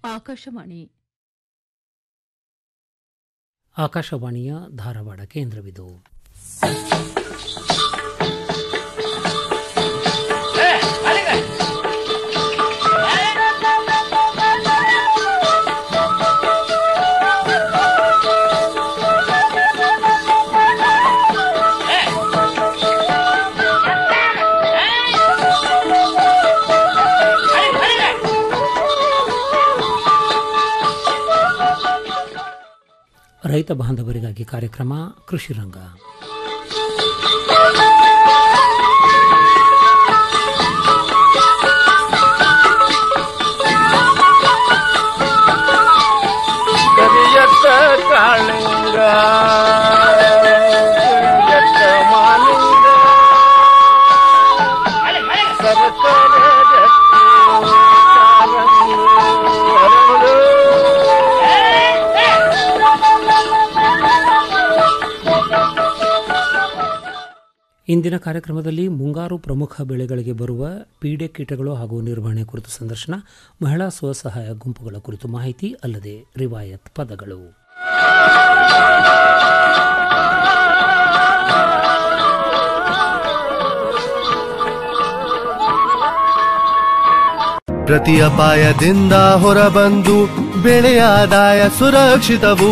ಆಕಾಶವಾಣಿ ಆಕಾಶವಾಣಿಯ ಧಾರವಾಡ ಕೇಂದ್ರವಿದು ರೈತ ಬಾಂಧವರಿಗಾಗಿ ಕಾರ್ಯಕ್ರಮ ಕೃಷಿ ರಂಗ ಕರಿಯತ್ತ ಕಾಳಿಂಗ ಕರಿಯತ್ತ ಮಾಲಿಂಗ ಸರಸರ ರತ್ನ ಕಾರಂಗಿ ಹರಳು. ಇಂದಿನ ಕಾರ್ಯಕ್ರಮದಲ್ಲಿ ಮುಂಗಾರು ಪ್ರಮುಖ ಬೆಳೆಗಳಿಗೆ ಬರುವ ಪೀಡೆ ಕೀಟಗಳು ಹಾಗೂ ನಿರ್ವಹಣೆ ಕುರಿತು ಸಂದರ್ಶನ ಮಹಿಳಾ ಸ್ವಸಹಾಯ ಗುಂಪುಗಳ ಕುರಿತು ಮಾಹಿತಿ ಅಲ್ಲದೆ ರಿವಾಯತ್ ಪದಗಳು ಪ್ರತಿ ಅಪಾಯದಿಂದ ಹೊರಬಂದು ಬೆಳೆಯ ಆದಾಯ ಸುರಕ್ಷಿತವು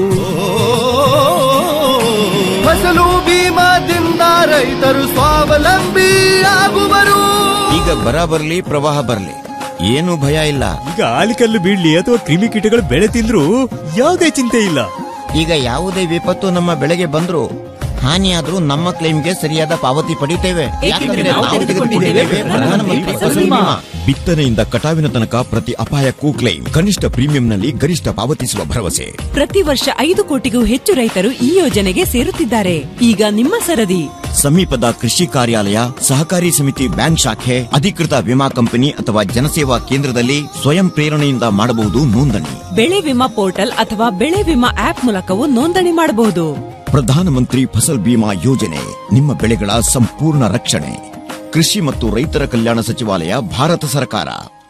ಫಸಲು ಬೀಮಾದಿಂದ ರೈತರು ಸ್ವಾವಲಂಬಿ ಆಗುವರು ಈಗ ಬರ ಬರ್ಲಿ ಪ್ರವಾಹ ಬರ್ಲಿ ಏನು ಭಯ ಇಲ್ಲ ಈಗ ಆಲಿಕಲ್ಲು ಬೀಳ್ಲಿ ಅಥವಾ ಕ್ರಿಮಿಕೀಟಗಳು ಬೆಳೆ ತಿಂದ್ರು ಯಾವುದೇ ಚಿಂತೆ ಇಲ್ಲ ಈಗ ಯಾವುದೇ ವಿಪತ್ತು ನಮ್ಮ ಬೆಳೆಗೆ ಬಂದ್ರು ಹಾನಿಯಾದ್ರೂ ನಮ್ಮ ಕ್ಲೈಮ್ಗೆ ಸರಿಯಾದ ಪಾವತಿ ಪಡಿತೇವೆ ಯಾಕಂದ್ರೆ ನಾವು ನಾವು ತೆಗೆದುಕೊಂಡಿದ್ದೇವೆ ತೆಗೆದುಕೊಂಡಿದ್ದೇವೆ ಪ್ರಧಾನಮಂತ್ರಿ ಫಸಲ್ ಬಿಮಾ. ಬಿತ್ತನೆಯಿಂದ ಕಟಾವಿನ ತನಕ ಪ್ರತಿ ಅಪಾಯಕ್ಕೂ ಕ್ಲೈಮ್ ಕನಿಷ್ಠ ಪ್ರೀಮಿಯಂನಲ್ಲಿ ಗರಿಷ್ಠ ಪಾವತಿಸುವ ಭರವಸೆ ಪ್ರತಿ ವರ್ಷ ಐದು ಕೋಟಿಗೂ ಹೆಚ್ಚು ರೈತರು ಈ ಯೋಜನೆಗೆ ಸೇರುತ್ತಿದ್ದಾರೆ ಈಗ ನಿಮ್ಮ ಸರದಿ ಸಮೀಪದ ಕೃಷಿ ಕಾರ್ಯಾಲಯ ಸಹಕಾರಿ ಸಮಿತಿ ಬ್ಯಾಂಕ್ ಶಾಖೆ ಅಧಿಕೃತ ವಿಮಾ ಕಂಪನಿ ಅಥವಾ ಜನಸೇವಾ ಕೇಂದ್ರದಲ್ಲಿ ಸ್ವಯಂ ಪ್ರೇರಣೆಯಿಂದ ಮಾಡಬಹುದು ನೋಂದಣಿ ಬೆಳೆ ವಿಮಾ ಪೋರ್ಟಲ್ ಅಥವಾ ಬೆಳೆ ವಿಮಾ ಆಪ್ ಮೂಲಕವೂ ನೋಂದಣಿ ಮಾಡಬಹುದು ಪ್ರಧಾನಮಂತ್ರಿ ಫಸಲ್ ಬಿಮಾ ಯೋಜನೆ ನಿಮ್ಮ ಬೆಳೆಗಳ ಸಂಪೂರ್ಣ ರಕ್ಷಣೆ ಕೃಷಿ ಮತ್ತು ರೈತರ ಕಲ್ಯಾಣ ಸಚಿವಾಲಯ ಭಾರತ ಸರ್ಕಾರ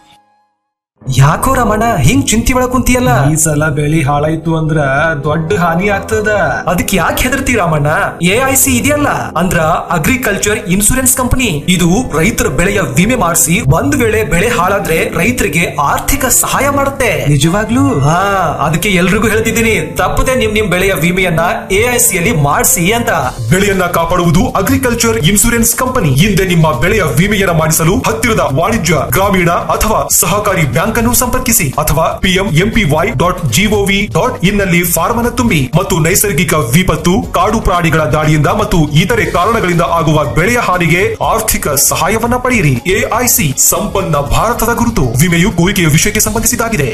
ಯಾಕೋ ರಮಣ ಹಿಂಗ್ ಚಿಂತಿ ಒಳಗ್ ಕುಂತಿಯಲ್ಲ ಈ ಸಲ ಬೆಳಿ ಹಾಳಾಯ್ತು ಅಂದ್ರ ದೊಡ್ಡ ಹಾನಿ ಆಗ್ತದ ಅದಕ್ಕೆ ಯಾಕೆ ಹೆದರ್ತಿ ರಾಮಣ್ಣ ಎ ಐ ಸಿ ಇದೆಯಲ್ಲ ಅಂದ್ರ ಅಗ್ರಿಕಲ್ಚರ್ ಇನ್ಸೂರೆನ್ಸ್ ಕಂಪನಿ ಇದು ರೈತರ ಬೆಳೆಯ ವಿಮೆ ಮಾಡಿಸಿ ಒಂದ್ ವೇಳೆ ಬೆಳೆ ಹಾಳಾದ್ರೆ ರೈತರಿಗೆ ಆರ್ಥಿಕ ಸಹಾಯ ಮಾಡುತ್ತೆ ನಿಜವಾಗ್ಲೂ ಹಾ ಅದಕ್ಕೆ ಎಲ್ರಿಗೂ ಹೇಳ್ತಿದ್ದೀನಿ ತಪ್ಪದೆ ನಿಮ್ ನಿಮ್ ಬೆಳೆಯ ವಿಮೆಯನ್ನ ಎ ಐ ಸಿ ಅಲ್ಲಿ ಮಾಡಿಸಿ ಅಂತ ಬೆಳೆಯನ್ನ ಕಾಪಾಡುವುದು ಅಗ್ರಿಕಲ್ಚರ್ ಇನ್ಸೂರೆನ್ಸ್ ಕಂಪನಿ ಹಿಂದೆ ನಿಮ್ಮ ಬೆಳೆಯ ವಿಮೆಯನ್ನ ಮಾಡಿಸಲು ಹತ್ತಿರದ ವಾಣಿಜ್ಯ ಗ್ರಾಮೀಣ ಅಥವಾ ಸಹಕಾರಿ ಬ್ಯಾಂಕ್ ಅನ್ನು ಸಂಪರ್ಕಿಸಿ ಅಥವಾ PM MPY dot GOV dot in ನಲ್ಲಿ ಫಾರ್ಮ್ ಅನ್ನು ತುಂಬಿ ಮತ್ತು ನೈಸರ್ಗಿಕ ವಿಪತ್ತು ಕಾಡು ಪ್ರಾಣಿಗಳ ದಾಳಿಯಿಂದ ಮತ್ತು ಇತರೆ ಕಾರಣಗಳಿಂದ ಆಗುವ ಬೆಳೆಯ ಹಾನಿಗೆ ಆರ್ಥಿಕ ಸಹಾಯವನ್ನ ಪಡೆಯಿರಿ ಎಐಸಿ ಸಂಪನ್ನ ಭಾರತದ ಗುರುತು ವಿಮೆಯು ಕೋರಿಕೆಯ ವಿಷಯಕ್ಕೆ ಸಂಬಂಧಿಸಿದಾಗಿದೆ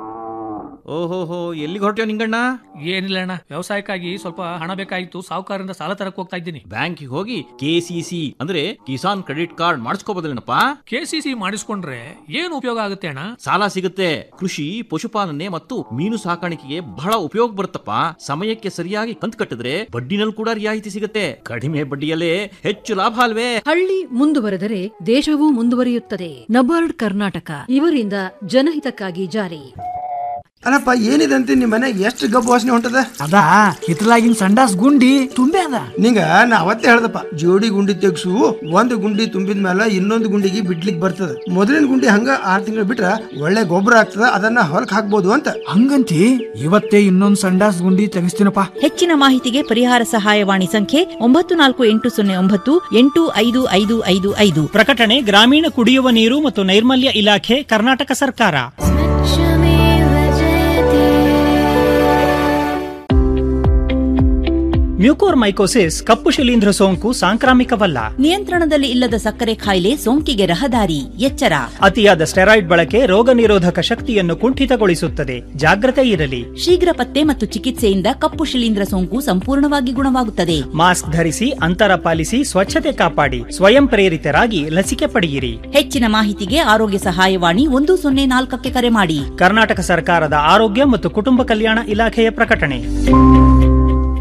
ಓಹೋಹೋ ಎಲ್ಲಿಗೆ ಹೊರಟ್ಯೋ ನಿಂಗಣ್ಣ ಏನಿಲ್ಲ ಅಣ್ಣ ವ್ಯವಸಾಯಕ್ಕಾಗಿ ಸ್ವಲ್ಪ ಹಣ ಬೇಕಾಗಿತ್ತು ಸಾಹುಕಾರರಿಂದ ಸಾಲ ತರಕ್ ಹೋಗ್ತಾ ಇದ್ದೀನಿ ಬ್ಯಾಂಕಿಗೆ ಹೋಗಿ ಕೆಸಿಸಿ ಅಂದ್ರೆ ಕಿಸಾನ್ ಕ್ರೆಡಿಟ್ ಕಾರ್ಡ್ ಮಾಡಿಸ್ಕೋಬೋದಲ್ಲೇನಪ್ಪ ಕೆಸಿಸಿ ಮಾಡಿಸ್ಕೊಂಡ್ರೆ ಏನು ಉಪಯೋಗ ಆಗುತ್ತೆ ಅಣ್ಣ ಸಾಲ ಸಿಗುತ್ತೆ ಕೃಷಿ ಪಶುಪಾಲನೆ ಮತ್ತು ಮೀನು ಸಾಕಾಣಿಕೆಗೆ ಬಹಳ ಉಪಯೋಗ ಬರುತ್ತಪ್ಪ ಸಮಯಕ್ಕೆ ಸರಿಯಾಗಿ ಕಂತು ಕಟ್ಟಿದ್ರೆ ಬಡ್ಡಿನಲ್ಲಿ ಕೂಡ ರಿಯಾಯಿತಿ ಸಿಗುತ್ತೆ ಕಡಿಮೆ ಬಡ್ಡಿಯಲ್ಲೇ ಹೆಚ್ಚು ಲಾಭ ಅಲ್ವೇ ಹಳ್ಳಿ ಮುಂದುವರೆದರೆ ದೇಶವೂ ಮುಂದುವರಿಯುತ್ತದೆ ನಬಾರ್ಡ್ ಕರ್ನಾಟಕ ಇವರಿಂದ ಜನಹಿತಕ್ಕಾಗಿ ಜಾರಿ ಅಲ್ಲಪ್ಪ ಏನಿದೆ ಅಂತ ನಿಮ್ಮ ಮನೆ ಎಷ್ಟು ಗಬ್ಬು ವಾಸನೆ ಹೊಂಟದ ಅದಾ ಹಿತ್ತಲಾಗಿನ ಸಂಡಾಸ್ ಗುಂಡಿ ತುಂಬೆ ಅದ ನಿಂಗ ನಾ ಅವತ್ತೇ ಹೇಳ್ದಪ್ಪ ಜೋಡಿ ಗುಂಡಿ ತೆಗ್ಸು ಒಂದು ಗುಂಡಿ ತುಂಬಿದ ಮೇಲೆ ಇನ್ನೊಂದು ಗುಂಡಿಗೆ ಬಿಡ್ಲಿಕ್ ಬರ್ತದ ಮೊದಲಿನ ಗುಂಡಿ ಹಂಗ ಆರ್ ತಿಂಗಳು ಬಿಟ್ರ ಒಳ್ಳೆ ಗೊಬ್ಬರ ಆಗ್ತದ ಅದನ್ನ ಹೊಲಕ್ ಹಾಕ್ಬೋದು ಅಂತ ಹಂಗಂತಿ ಇವತ್ತೇ ಇನ್ನೊಂದ್ ಸಂಡಾಸ್ ಗುಂಡಿ ತೆಗಿಸ್ತೀನಪ್ಪ ಹೆಚ್ಚಿನ ಮಾಹಿತಿಗೆ ಪರಿಹಾರ ಸಹಾಯವಾಣಿ ಸಂಖ್ಯೆ ಒಂಬತ್ತು ನಾಲ್ಕು ಎಂಟು ಸೊನ್ನೆ ಒಂಬತ್ತು ಎಂಟು ಐದು ಐದು ಐದು ಐದು ಪ್ರಕಟಣೆ ಗ್ರಾಮೀಣ ಕುಡಿಯುವ ನೀರು ಮತ್ತು ನೈರ್ಮಲ್ಯ ಇಲಾಖೆ ಕರ್ನಾಟಕ ಸರ್ಕಾರ ಮ್ಯೂಕೋರ್ ಮೈಕೋಸಿಸ್ ಕಪ್ಪು ಶಿಲೀಂಧ್ರ ಸೋಂಕು ಸಾಂಕ್ರಾಮಿಕವಲ್ಲ ನಿಯಂತ್ರಣದಲ್ಲಿ ಇಲ್ಲದ ಸಕ್ಕರೆ ಕಾಯಿಲೆ ಸೋಂಕಿಗೆ ರಹದಾರಿ ಎಚ್ಚರ ಅತಿಯಾದ ಸ್ಟೆರಾಯ್ಡ್ ಬಳಕೆ ರೋಗ ನಿರೋಧಕ ಶಕ್ತಿಯನ್ನು ಕುಂಠಿತಗೊಳಿಸುತ್ತದೆ ಜಾಗ್ರತೆ ಇರಲಿ ಶೀಘ್ರ ಪತ್ತೆ ಮತ್ತು ಚಿಕಿತ್ಸೆಯಿಂದ ಕಪ್ಪು ಶಿಲೀಂಧ್ರ ಸೋಂಕು ಸಂಪೂರ್ಣವಾಗಿ ಗುಣವಾಗುತ್ತದೆ ಮಾಸ್ಕ್ ಧರಿಸಿ ಅಂತರ ಪಾಲಿಸಿ ಸ್ವಚ್ಛತೆ ಕಾಪಾಡಿ ಸ್ವಯಂ ಪ್ರೇರಿತರಾಗಿ ಲಸಿಕೆ ಪಡೆಯಿರಿ ಹೆಚ್ಚಿನ ಮಾಹಿತಿಗೆ ಆರೋಗ್ಯ ಸಹಾಯವಾಣಿ ಒಂದು ಸೊನ್ನೆ ನಾಲ್ಕಕ್ಕೆ ಕರೆ ಮಾಡಿ ಕರ್ನಾಟಕ ಸರ್ಕಾರದ ಆರೋಗ್ಯ ಮತ್ತು ಕುಟುಂಬ ಕಲ್ಯಾಣ ಇಲಾಖೆಯ ಪ್ರಕಟಣೆ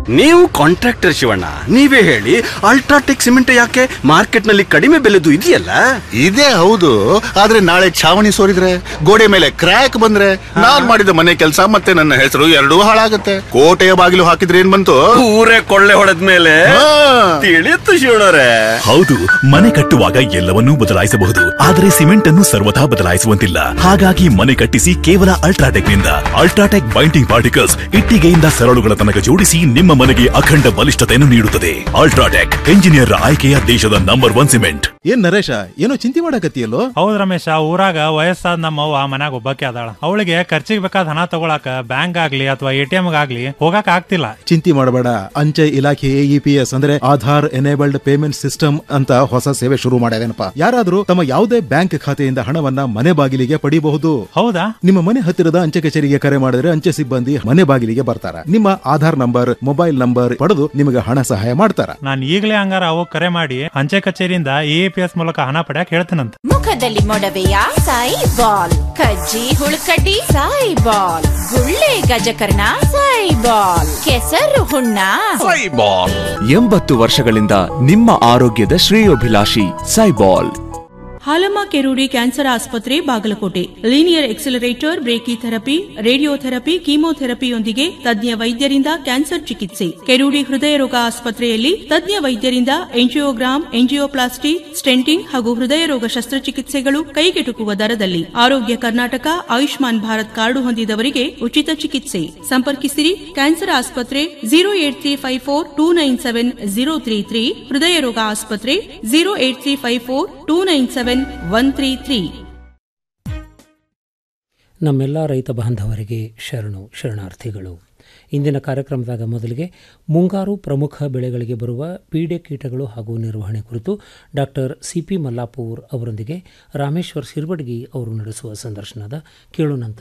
ನೀವು ಕಾಂಟ್ರಾಕ್ಟರ್ ಶಿವಣ್ಣ ನೀವೇ ಹೇಳಿ ಅಲ್ಟ್ರಾಟೆಕ್ ಸಿಮೆಂಟ್ ಯಾಕೆ ಮಾರ್ಕೆಟ್ ನಲ್ಲಿ ಕಡಿಮೆ ಬೆಲೆದು ಇದೆಯಲ್ಲ ಇದೇ ಹೌದು ಆದ್ರೆ ನಾಳೆ ಛಾವಣಿ ಸೋರಿದ್ರೆ ಗೋಡೆ ಮೇಲೆ ಕ್ರ್ಯಾಕ್ ಬಂದ್ರೆ ನಾನ್ ಮಾಡಿದ ಮನೆ ಕೆಲಸ ಮತ್ತೆ ನನ್ನ ಹೆಸರು ಎರಡೂ ಹಾಳಾಗತ್ತೆ ಕೋಟೆಯ ಬಾಗಿಲು ಹಾಕಿದ್ರೆ ಏನ್ ಬಂತು ಊರೇ ಕೊಳ್ಳೆ ಹೊಡೆದ ಮೇಲೆ ತಿಳಿಯುತ್ತು ಶಿವಣ್ಣರೇ ಹೌದು ಮನೆ ಕಟ್ಟುವಾಗ ಎಲ್ಲವನ್ನೂ ಬದಲಾಯಿಸಬಹುದು ಆದರೆ ಸಿಮೆಂಟ್ ಅನ್ನು ಸರ್ವಥಾ ಬದಲಾಯಿಸುವಂತಿಲ್ಲ ಹಾಗಾಗಿ ಮನೆ ಕಟ್ಟಿಸಿ ಕೇವಲ ಅಲ್ಟ್ರಾಟೆಕ್ ನಿಂದ ಅಲ್ಟ್ರಾಟೆಕ್ ಬೈಂಡಿಂಗ್ ಪಾರ್ಟಿಕಲ್ಸ್ ಇಟ್ಟಿಗೆಯಿಂದ ಸರಳುಗಳ ತನಕ ಜೋಡಿಸಿ ನಿಮ್ಮ ಮನೆಗೆ ಅಖಂಡ ಬಲಿಷ್ಠತೆಯನ್ನು ನೀಡುತ್ತದೆ ಅಲ್ಟ್ರಾಟೆಕ್ ಎಂಜಿನಿಯರ್ ಆಯ್ಕೆಯ ದೇಶದ ನಂಬರ್ ಒನ್ ಸಿಮೆಂಟ್ ಏನ್ ನರೇಶ ಏನೋ ಚಿಂತೆ ಮಾಡಕತ್ತಿಯಲ್ಲೋ ಹೌದ್ ರಮೇಶ ಊರಾಗ ವಯಸ್ಸಾದ ನಮ್ಮವ್ವ ಮನ್ಯಾಗ ಒಬ್ಬಾಕಿ ಅದಾಳ ಅವಳಿಗೆ ಖರ್ಚಿಗೆ ಬೇಕಾದ ಹಣ ತಗೊಳಕ ಬ್ಯಾಂಕ್ ಆಗ್ಲಿ ಅಥವಾ ಎ ಟಿ ಎಂ ಆಗ್ಲಿ ಹೋಗಕ್ ಆಗ್ತಿಲ್ಲ ಚಿಂತೆ ಮಾಡಬೇಡ ಅಂಚೆ ಇಲಾಖೆ ಎಇಪಿಎಸ್ ಅಂದ್ರೆ ಆಧಾರ್ ಎನೇಬಲ್ಡ್ ಪೇಮೆಂಟ್ ಸಿಸ್ಟಮ್ ಅಂತ ಹೊಸ ಸೇವೆ ಶುರು ಮಾಡ್ಯಾದೇನಪ್ಪ ಯಾರಾದ್ರೂ ತಮ್ಮ ಯಾವುದೇ ಬ್ಯಾಂಕ್ ಖಾತೆಯಿಂದ ಹಣವನ್ನ ಮನೆ ಬಾಗಿಲಿಗೆ ಪಡಿಬಹುದು ಹೌದಾ ನಿಮ್ಮ ಮನೆ ಹತ್ತಿರದ ಅಂಚೆ ಕಚೇರಿಗೆ ಕರೆ ಮಾಡಿದ್ರೆ ಅಂಚೆ ಸಿಬ್ಬಂದಿ ಮನೆ ಬಾಗಿಲಿಗೆ ಬರ್ತಾರ ನಿಮ್ಮ ಆಧಾರ್ ನಂಬರ್ ಮೊಬೈಲ್ ನಂಬರ್ ಪಡೆದು ನಿಮಗೆ ಹಣ ಸಹಾಯ ಮಾಡ್ತಾರ ನಾನ್ ಈಗಲೇ ಹಂಗಾರ ಅವಾಗ ಕರೆ ಮಾಡಿ ಅಂಚೆ ಕಚೇರಿಯಿಂದ ಎ ಪಿ ಎಸ್ ಮೂಲಕ ಹಣ ಪಡ್ಯಾಕ್ ಹೇಳ್ತೇನಂತ ಮುಖದಲ್ಲಿ ಮೊಡವೆಯ ಸಾಯಿ ಬಾಲ್ ಕಜ್ಜಿ ಹುಳುಕಡ್ಡಿ ಸಾಯಿ ಬಾಲ್ ಗುಳ್ಳೆ ಗಜಕರ್ಣ ಸಾಯಿ ಬಾಲ್ ಕೆಸರು ಹುಣ್ಣ ಎಂಬತ್ತು ವರ್ಷಗಳಿಂದ ನಿಮ್ಮ ಆರೋಗ್ಯದ ಶ್ರೇಯೋಭಿಲಾಷಿ ಸೈಬಾಲ್ ಹಾಲಮ್ಮ ಕೆರೂಡಿ ಕ್ಯಾನ್ಸರ್ ಆಸ್ಪತ್ರೆ Bagalkote linear accelerator brachytherapy radiotherapy ಕೀಮೋಥೆರಪಿಯೊಂದಿಗೆ ತಜ್ಞ ವೈದ್ಯರಿಂದ ಕ್ಯಾನ್ಸರ್ ಚಿಕಿತ್ಸೆ ಕೆರೂಡಿ ಹೃದಯ ರೋಗ ಆಸ್ಪತ್ರೆಯಲ್ಲಿ ತಜ್ಞ ವೈದ್ಯರಿಂದ ಎಂಜಿಯೋಗ್ರಾಮ್ ಎಂಜಿಯೋಪ್ಲಾಸ್ಟಿ ಸ್ಟೆಂಟಿಂಗ್ ಹಾಗೂ ಹೃದಯ ರೋಗ ಶಸ್ತ್ರಚಿಕಿತ್ಸೆಗಳು ಕೈಗೆಟುಕುವ ದರದಲ್ಲಿ ಆರೋಗ್ಯ ಕರ್ನಾಟಕ ಆಯುಷ್ಮಾನ್ ಭಾರತ್ ಕಾರ್ಡು ಹೊಂದಿದವರಿಗೆ ಉಚಿತ ಚಿಕಿತ್ಸೆ ಸಂಪರ್ಕಿಸಿರಿ ಕ್ಯಾನ್ಸರ್ ಆಸ್ಪತ್ರೆ zero eight three five four two nine seven zero three three ಹೃದಯ ರೋಗ ಆಸ್ಪತ್ರೆ zero eight three five four two nine seven one three three ನಮ್ಮೆಲ್ಲ ರೈತ ಬಾಂಧವರಿಗೆ ಶರಣು ಶರಣಾರ್ಥಿಗಳು ಇಂದಿನ ಕಾರ್ಯಕ್ರಮದಾಗ ಮೊದಲಿಗೆ ಮುಂಗಾರು ಪ್ರಮುಖ ಬೆಳೆಗಳಿಗೆ ಬರುವ ಪೀಡೆ ಕೀಟಗಳು ಹಾಗೂ ನಿರ್ವಹಣೆ ಕುರಿತು ಡಾಕ್ಟರ್ ಸಿ ಪಿ ಮಲ್ಲಾಪುರ್ ಅವರೊಂದಿಗೆ ರಾಮೇಶ್ವರ್ ಶಿರ್ಬಡ್ಗಿ ಅವರು ನಡೆಸುವ ಸಂದರ್ಶನದ ಕೇಳೋಣಂತ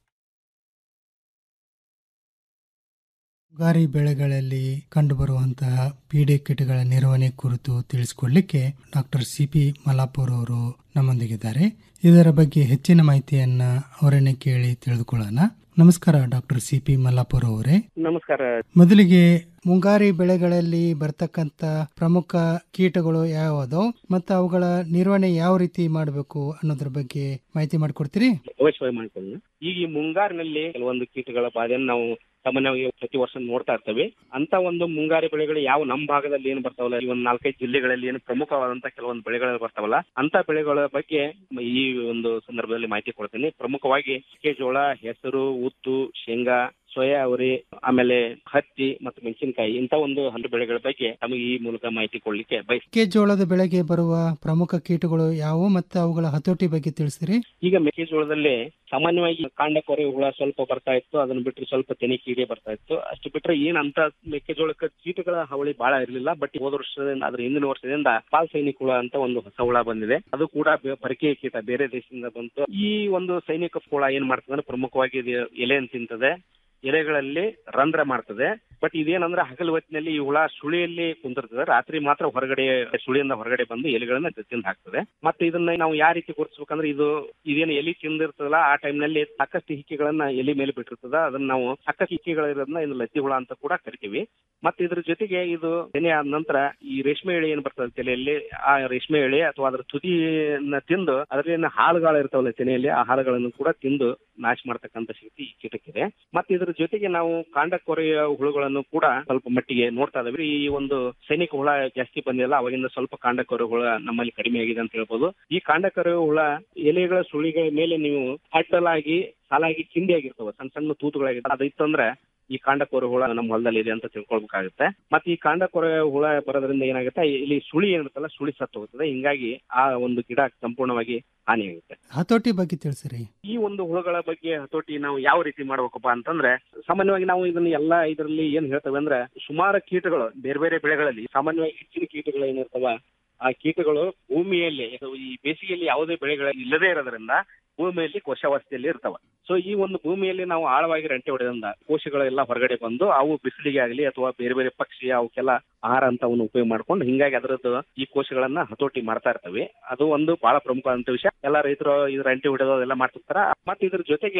ಮುಂಗಾರಿ ಬೆಳೆಗಳಲ್ಲಿ ಕಂಡುಬರುವಂತಹ ಪೀಡೆ ಕೀಟಗಳ ನಿರ್ವಹಣೆ ಕುರಿತು ತಿಳಿಸಿಕೊಡ್ಲಿಕ್ಕೆ ಡಾಕ್ಟರ್ ಸಿ ಪಿ ಮಲಾಪುರ್ ಅವರು ನಮ್ಮೊಂದಿಗಿದ್ದಾರೆ ಇದರ ಬಗ್ಗೆ ಹೆಚ್ಚಿನ ಮಾಹಿತಿಯನ್ನ ಅವರನ್ನೇ ಕೇಳಿ ತಿಳಿದುಕೊಳ್ಳೋಣ ನಮಸ್ಕಾರ ಡಾಕ್ಟರ್ ಸಿ ಪಿ ಮಲ್ಲಾಪುರ್ ಅವರೇ ನಮಸ್ಕಾರ ಮೊದಲಿಗೆ ಮುಂಗಾರಿ ಬೆಳೆಗಳಲ್ಲಿ ಬರ್ತಕ್ಕಂತ ಪ್ರಮುಖ ಕೀಟಗಳು ಯಾವ್ದು ಮತ್ತು ಅವುಗಳ ನಿರ್ವಹಣೆ ಯಾವ ರೀತಿ ಮಾಡಬೇಕು ಅನ್ನೋದ್ರ ಬಗ್ಗೆ ಮಾಹಿತಿ ಮಾಡಿಕೊಡ್ತೀರಿ ಅವಶ್ಯವಾಗಿ ಮಾಡ್ಕೊಳ್ಳಿ ಈಗ ಈ ಮುಂಗಾರಿನಲ್ಲಿ ಕೆಲವೊಂದು ಕೀಟಗಳ ಬಾಧೆಯನ್ನು ನಾವು ಸಾಮಾನ್ಯವಾಗಿ ಪ್ರತಿ ವರ್ಷ ನೋಡ್ತಾ ಇರ್ತೇವೆ ಅಂತ ಒಂದು ಮುಂಗಾರಿ ಬೆಳೆಗಳು ಯಾವ ನಮ್ಮ ಭಾಗದಲ್ಲಿ ಏನು ಬರ್ತಾವಲ್ಲ ಈ ಒಂದು ನಾಲ್ಕೈದು ಜಿಲ್ಲೆಗಳಲ್ಲಿ ಏನು ಪ್ರಮುಖವಾದಂತ ಕೆಲವೊಂದು ಬೆಳೆಗಳು ಬರ್ತಾವಲ್ಲ ಅಂತ ಬೆಳೆಗಳ ಬಗ್ಗೆ ಈ ಒಂದು ಸಂದರ್ಭದಲ್ಲಿ ಮಾಹಿತಿ ಕೊಡ್ತೀನಿ ಪ್ರಮುಖವಾಗಿ ಮೆಕ್ಕೆಜೋಳ ಹೆಸರು ಉತ್ತು ಶೇಂಗಾ ಸೋಯಾ ಅವರಿ ಆಮೇಲೆ ಹತ್ತಿ ಮತ್ತು ಮೆಣಸಿನಕಾಯಿ ಇಂತ ಒಂದು ಹಣ್ಣು ಬೆಳೆಗಳ ಬಗ್ಗೆ ನಮಗೆ ಈ ಮೂಲಕ ಮಾಹಿತಿ ಕೊಡ್ಲಿಕ್ಕೆ ಬಯಸ್ ಮೆಕ್ಕೆಜೋಳದ ಬೆಳೆಗೆ ಬರುವ ಪ್ರಮುಖ ಕೀಟಗಳು ಯಾವುವು ಮತ್ತು ಅವುಗಳ ಹತೋಟಿ ಬಗ್ಗೆ ತಿಳಿಸಿರಿ ಈಗ ಮೆಕ್ಕೆಜೋಳದಲ್ಲಿ ಸಾಮಾನ್ಯವಾಗಿ ಕಾಂಡ ಕೊರೆ ಹುಳ ಸ್ವಲ್ಪ ಬರ್ತಾ ಇತ್ತು ಅದನ್ನ ಬಿಟ್ಟರೆ ಸ್ವಲ್ಪ ತೆನೆ ಕೀಡೆ ಬರ್ತಾ ಇತ್ತು ಅಷ್ಟು ಬಿಟ್ರೆ ಏನ್ ಅಂತ ಮೆಕ್ಕೆಜೋಳಕ್ಕೆ ಕೀಟಗಳ ಹಾವಳಿ ಬಹಳ ಇರಲಿಲ್ಲ ಬಟ್ ಹೋದ ವರ್ಷದಿಂದ ಅದ್ರ ಹಿಂದಿನ ವರ್ಷದಿಂದ ಪಾಲ್ ಸೈನಿಕ ಹುಳ ಅಂತ ಒಂದು ಹೊಸ ಹುಳ ಬಂದಿದೆ ಅದು ಕೂಡ ಬೆ- ಪರಕೀಯ ಕೀಟ ಬೇರೆ ದೇಶದಿಂದ ಬಂತು ಈ ಒಂದು ಸೈನಿಕ ಹುಳ ಏನ್ ಮಾಡ್ತದೆ ಅಂದ್ರೆ ಪ್ರಮುಖವಾಗಿ ಇದು ಎಲೆಯನ್ನು ತಿಂತದೆ ಎಲೆಗಳಲ್ಲಿ ರಂಧ್ರ ಮಾಡ್ತದೆ ಬಟ್ ಇದೇನಂದ್ರೆ ಹಗಲು ಹೊತ್ತಿನಲ್ಲಿ ಈ ಹುಳ ಸುಳಿಯಲ್ಲಿ ಕುಂದಿರ್ತದೆ ರಾತ್ರಿ ಮಾತ್ರ ಹೊರಗಡೆ ಸುಳಿಯಿಂದ ಹೊರಗಡೆ ಬಂದು ಎಲೆಗಳನ್ನ ತಿಂದು ಹಾಕ್ತದೆ ಮತ್ತೆ ಇದನ್ನ ನಾವು ಯಾವ ರೀತಿ ಗುರುತಿಸ್ಬೇಕಂದ್ರೆ ಇದು ಇದೇನು ಎಲಿ ತಿಂದಿರ್ತದಲ್ಲ ಆ time ನಲ್ಲಿ ಸಾಕಷ್ಟು ಹಿಕ್ಕಿಗಳನ್ನ ಎಲಿ ಮೇಲೆ ಬಿಟ್ಟಿರ್ತದ ಅದನ್ನ ನಾವು ಸಾಕಷ್ಟು ಹಿಕ್ಕಿಗಳಿರೋದನ್ನ ಇದು ಲದ್ದಿ ಹುಳ ಅಂತ ಕೂಡ ಕರಿತೀವಿ ಮತ್ತೆ ಇದ್ರ ಜೊತೆಗೆ ಇದು ತೆನೆ ಆದ ನಂತರ ಈ ರೇಷ್ಮೆ ಎಳೆ ಏನ್ ಬರ್ತದೆ ತಲೆಯಲ್ಲಿ ಆ ರೇಷ್ಮೆ ಎಳೆ ಅಥವಾ ಅದ್ರ ತುದಿಯನ್ನ ತಿಂದು ಅದರಲ್ಲಿನ ಹಾಳುಗಳು ಇರ್ತಾವಲ್ಲ ತೆನೆಯಲ್ಲಿ ಆ ಹಾಳುಗಳನ್ನು ಕೂಡ ತಿಂದು ನಾಶ ಮಾಡ್ತಕ್ಕಂಥ ಶಕ್ತಿ ಈ ಕೀಟಕ್ಕಿದೆ ಮತ್ತೆ ಇದ್ರ ಜೊತೆಗೆ ನಾವು ಕಾಂಡ ಕೊರೆಯ ಹುಳುಗಳನ್ನು ಕೂಡ ಸ್ವಲ್ಪ ಮಟ್ಟಿಗೆ ನೋಡ್ತಾ ಇದಾವೆ ಈ ಒಂದು ಸೈನಿಕ ಹುಳ ಜಾಸ್ತಿ ಬಂದಿಲ್ಲ ಅವಾಗಿಂದ ಸ್ವಲ್ಪ ಕಾಂಡ ಕೊರೆ ಹುಳ ನಮ್ಮಲ್ಲಿ ಕಡಿಮೆ ಆಗಿದೆ ಅಂತ ಹೇಳ್ಬೋದು ಈ ಕಾಂಡ ಕೊರೆ ಹುಳ ಎಲೆಗಳ ಸುಳಿಗಳ ಮೇಲೆ ನೀವು ಅಡ್ಡಲಾಗಿ ಸಾಲಾಗಿ ಕಿಂಡಿ ಆಗಿರ್ತವೆ ಸಣ್ಣ ಸಣ್ಣ ತೂತುಗಳಾಗಿರ್ತವೆ ಅದು ಇತ್ತಂದ್ರೆ ಈ ಕಾಂಡ ಕೊರೆ ಹುಳ ನಮ್ಮ ಹೊಲದಲ್ಲಿ ಇದೆ ಅಂತ ತಿಳ್ಕೊಳ್ಬೇಕಾಗುತ್ತೆ ಮತ್ತೆ ಈ ಕಾಂಡ ಕೊರೆ ಹುಳ ಬರೋದ್ರಿಂದ ಏನಾಗುತ್ತೆ ಇಲ್ಲಿ ಸುಳಿ ಏನಿರುತ್ತಲ್ಲ ಸುಳಿ ಸತ್ತು ಹೋಗ್ತದೆ ಹಿಂಗಾಗಿ ಆ ಒಂದು ಗಿಡ ಸಂಪೂರ್ಣವಾಗಿ ಹಾನಿಯಾಗುತ್ತೆ ಹತೋಟಿ ಬಗ್ಗೆ ತಿಳಿಸಿರಿ ಈ ಒಂದು ಹುಳುಗಳ ಬಗ್ಗೆ ಹತೋಟಿ ನಾವು ಯಾವ ರೀತಿ ಮಾಡ್ಬೇಕಪ್ಪ ಅಂತಂದ್ರೆ ಸಾಮಾನ್ಯವಾಗಿ ನಾವು ಇದನ್ನ ಎಲ್ಲಾ ಇದರಲ್ಲಿ ಏನ್ ಹೇಳ್ತೇವೆ ಅಂದ್ರೆ ಸುಮಾರು ಕೀಟಗಳು ಬೇರೆ ಬೇರೆ ಬೆಳೆಗಳಲ್ಲಿ ಸಾಮಾನ್ಯವಾಗಿ ಹೆಚ್ಚಿನ ಕೀಟಗಳು ಏನಿರ್ತಾವ ಆ ಕೀಟಗಳು ಭೂಮಿಯಲ್ಲಿ ಇದು ಈ ಬೇಸಿಗೆಯಲ್ಲಿ ಯಾವುದೇ ಬೆಳೆಗಳು ಇಲ್ಲದೇ ಇರೋದ್ರಿಂದ ಭೂಮಿಯಲ್ಲಿ ಕೋಶಾವಸ್ಥೆಯಲ್ಲಿ ಇರ್ತಾವ ಸೊ ಈ ಒಂದು ಭೂಮಿಯಲ್ಲಿ ನಾವು ಆಳವಾಗಿ ರಂಟೆ ಹೊಡೆದ್ರಿಂದ ಕೋಶಗಳೆಲ್ಲ ಹೊರಗಡೆ ಬಂದು ಅವು ಬಿಸಿಲಿಗೆ ಆಗಲಿ ಅಥವಾ ಬೇರೆ ಬೇರೆ ಪಕ್ಷಿ ಅವಕ್ಕೆಲ್ಲ ಆಹಾರ ಅಂತ ಅವನ್ನ ಉಪಯೋಗ ಮಾಡ್ಕೊಂಡು ಹಿಂಗಾಗಿ ಅದರದ್ದು ಈ ಕೋಶಗಳನ್ನ ಹತೋಟಿ ಮಾಡ್ತಾ ಇರ್ತವೆ ಅದು ಒಂದು ಬಹಳ ಪ್ರಮುಖವಾದಂತ ವಿಷಯ ಎಲ್ಲ ರೈತರು ಇದು ರಂಟೆ ಹೊಡೆದು ಅದೆಲ್ಲ ಮಾಡ್ತಿರ್ತಾರ ಮತ್ತೆ ಇದ್ರ ಜೊತೆಗೆ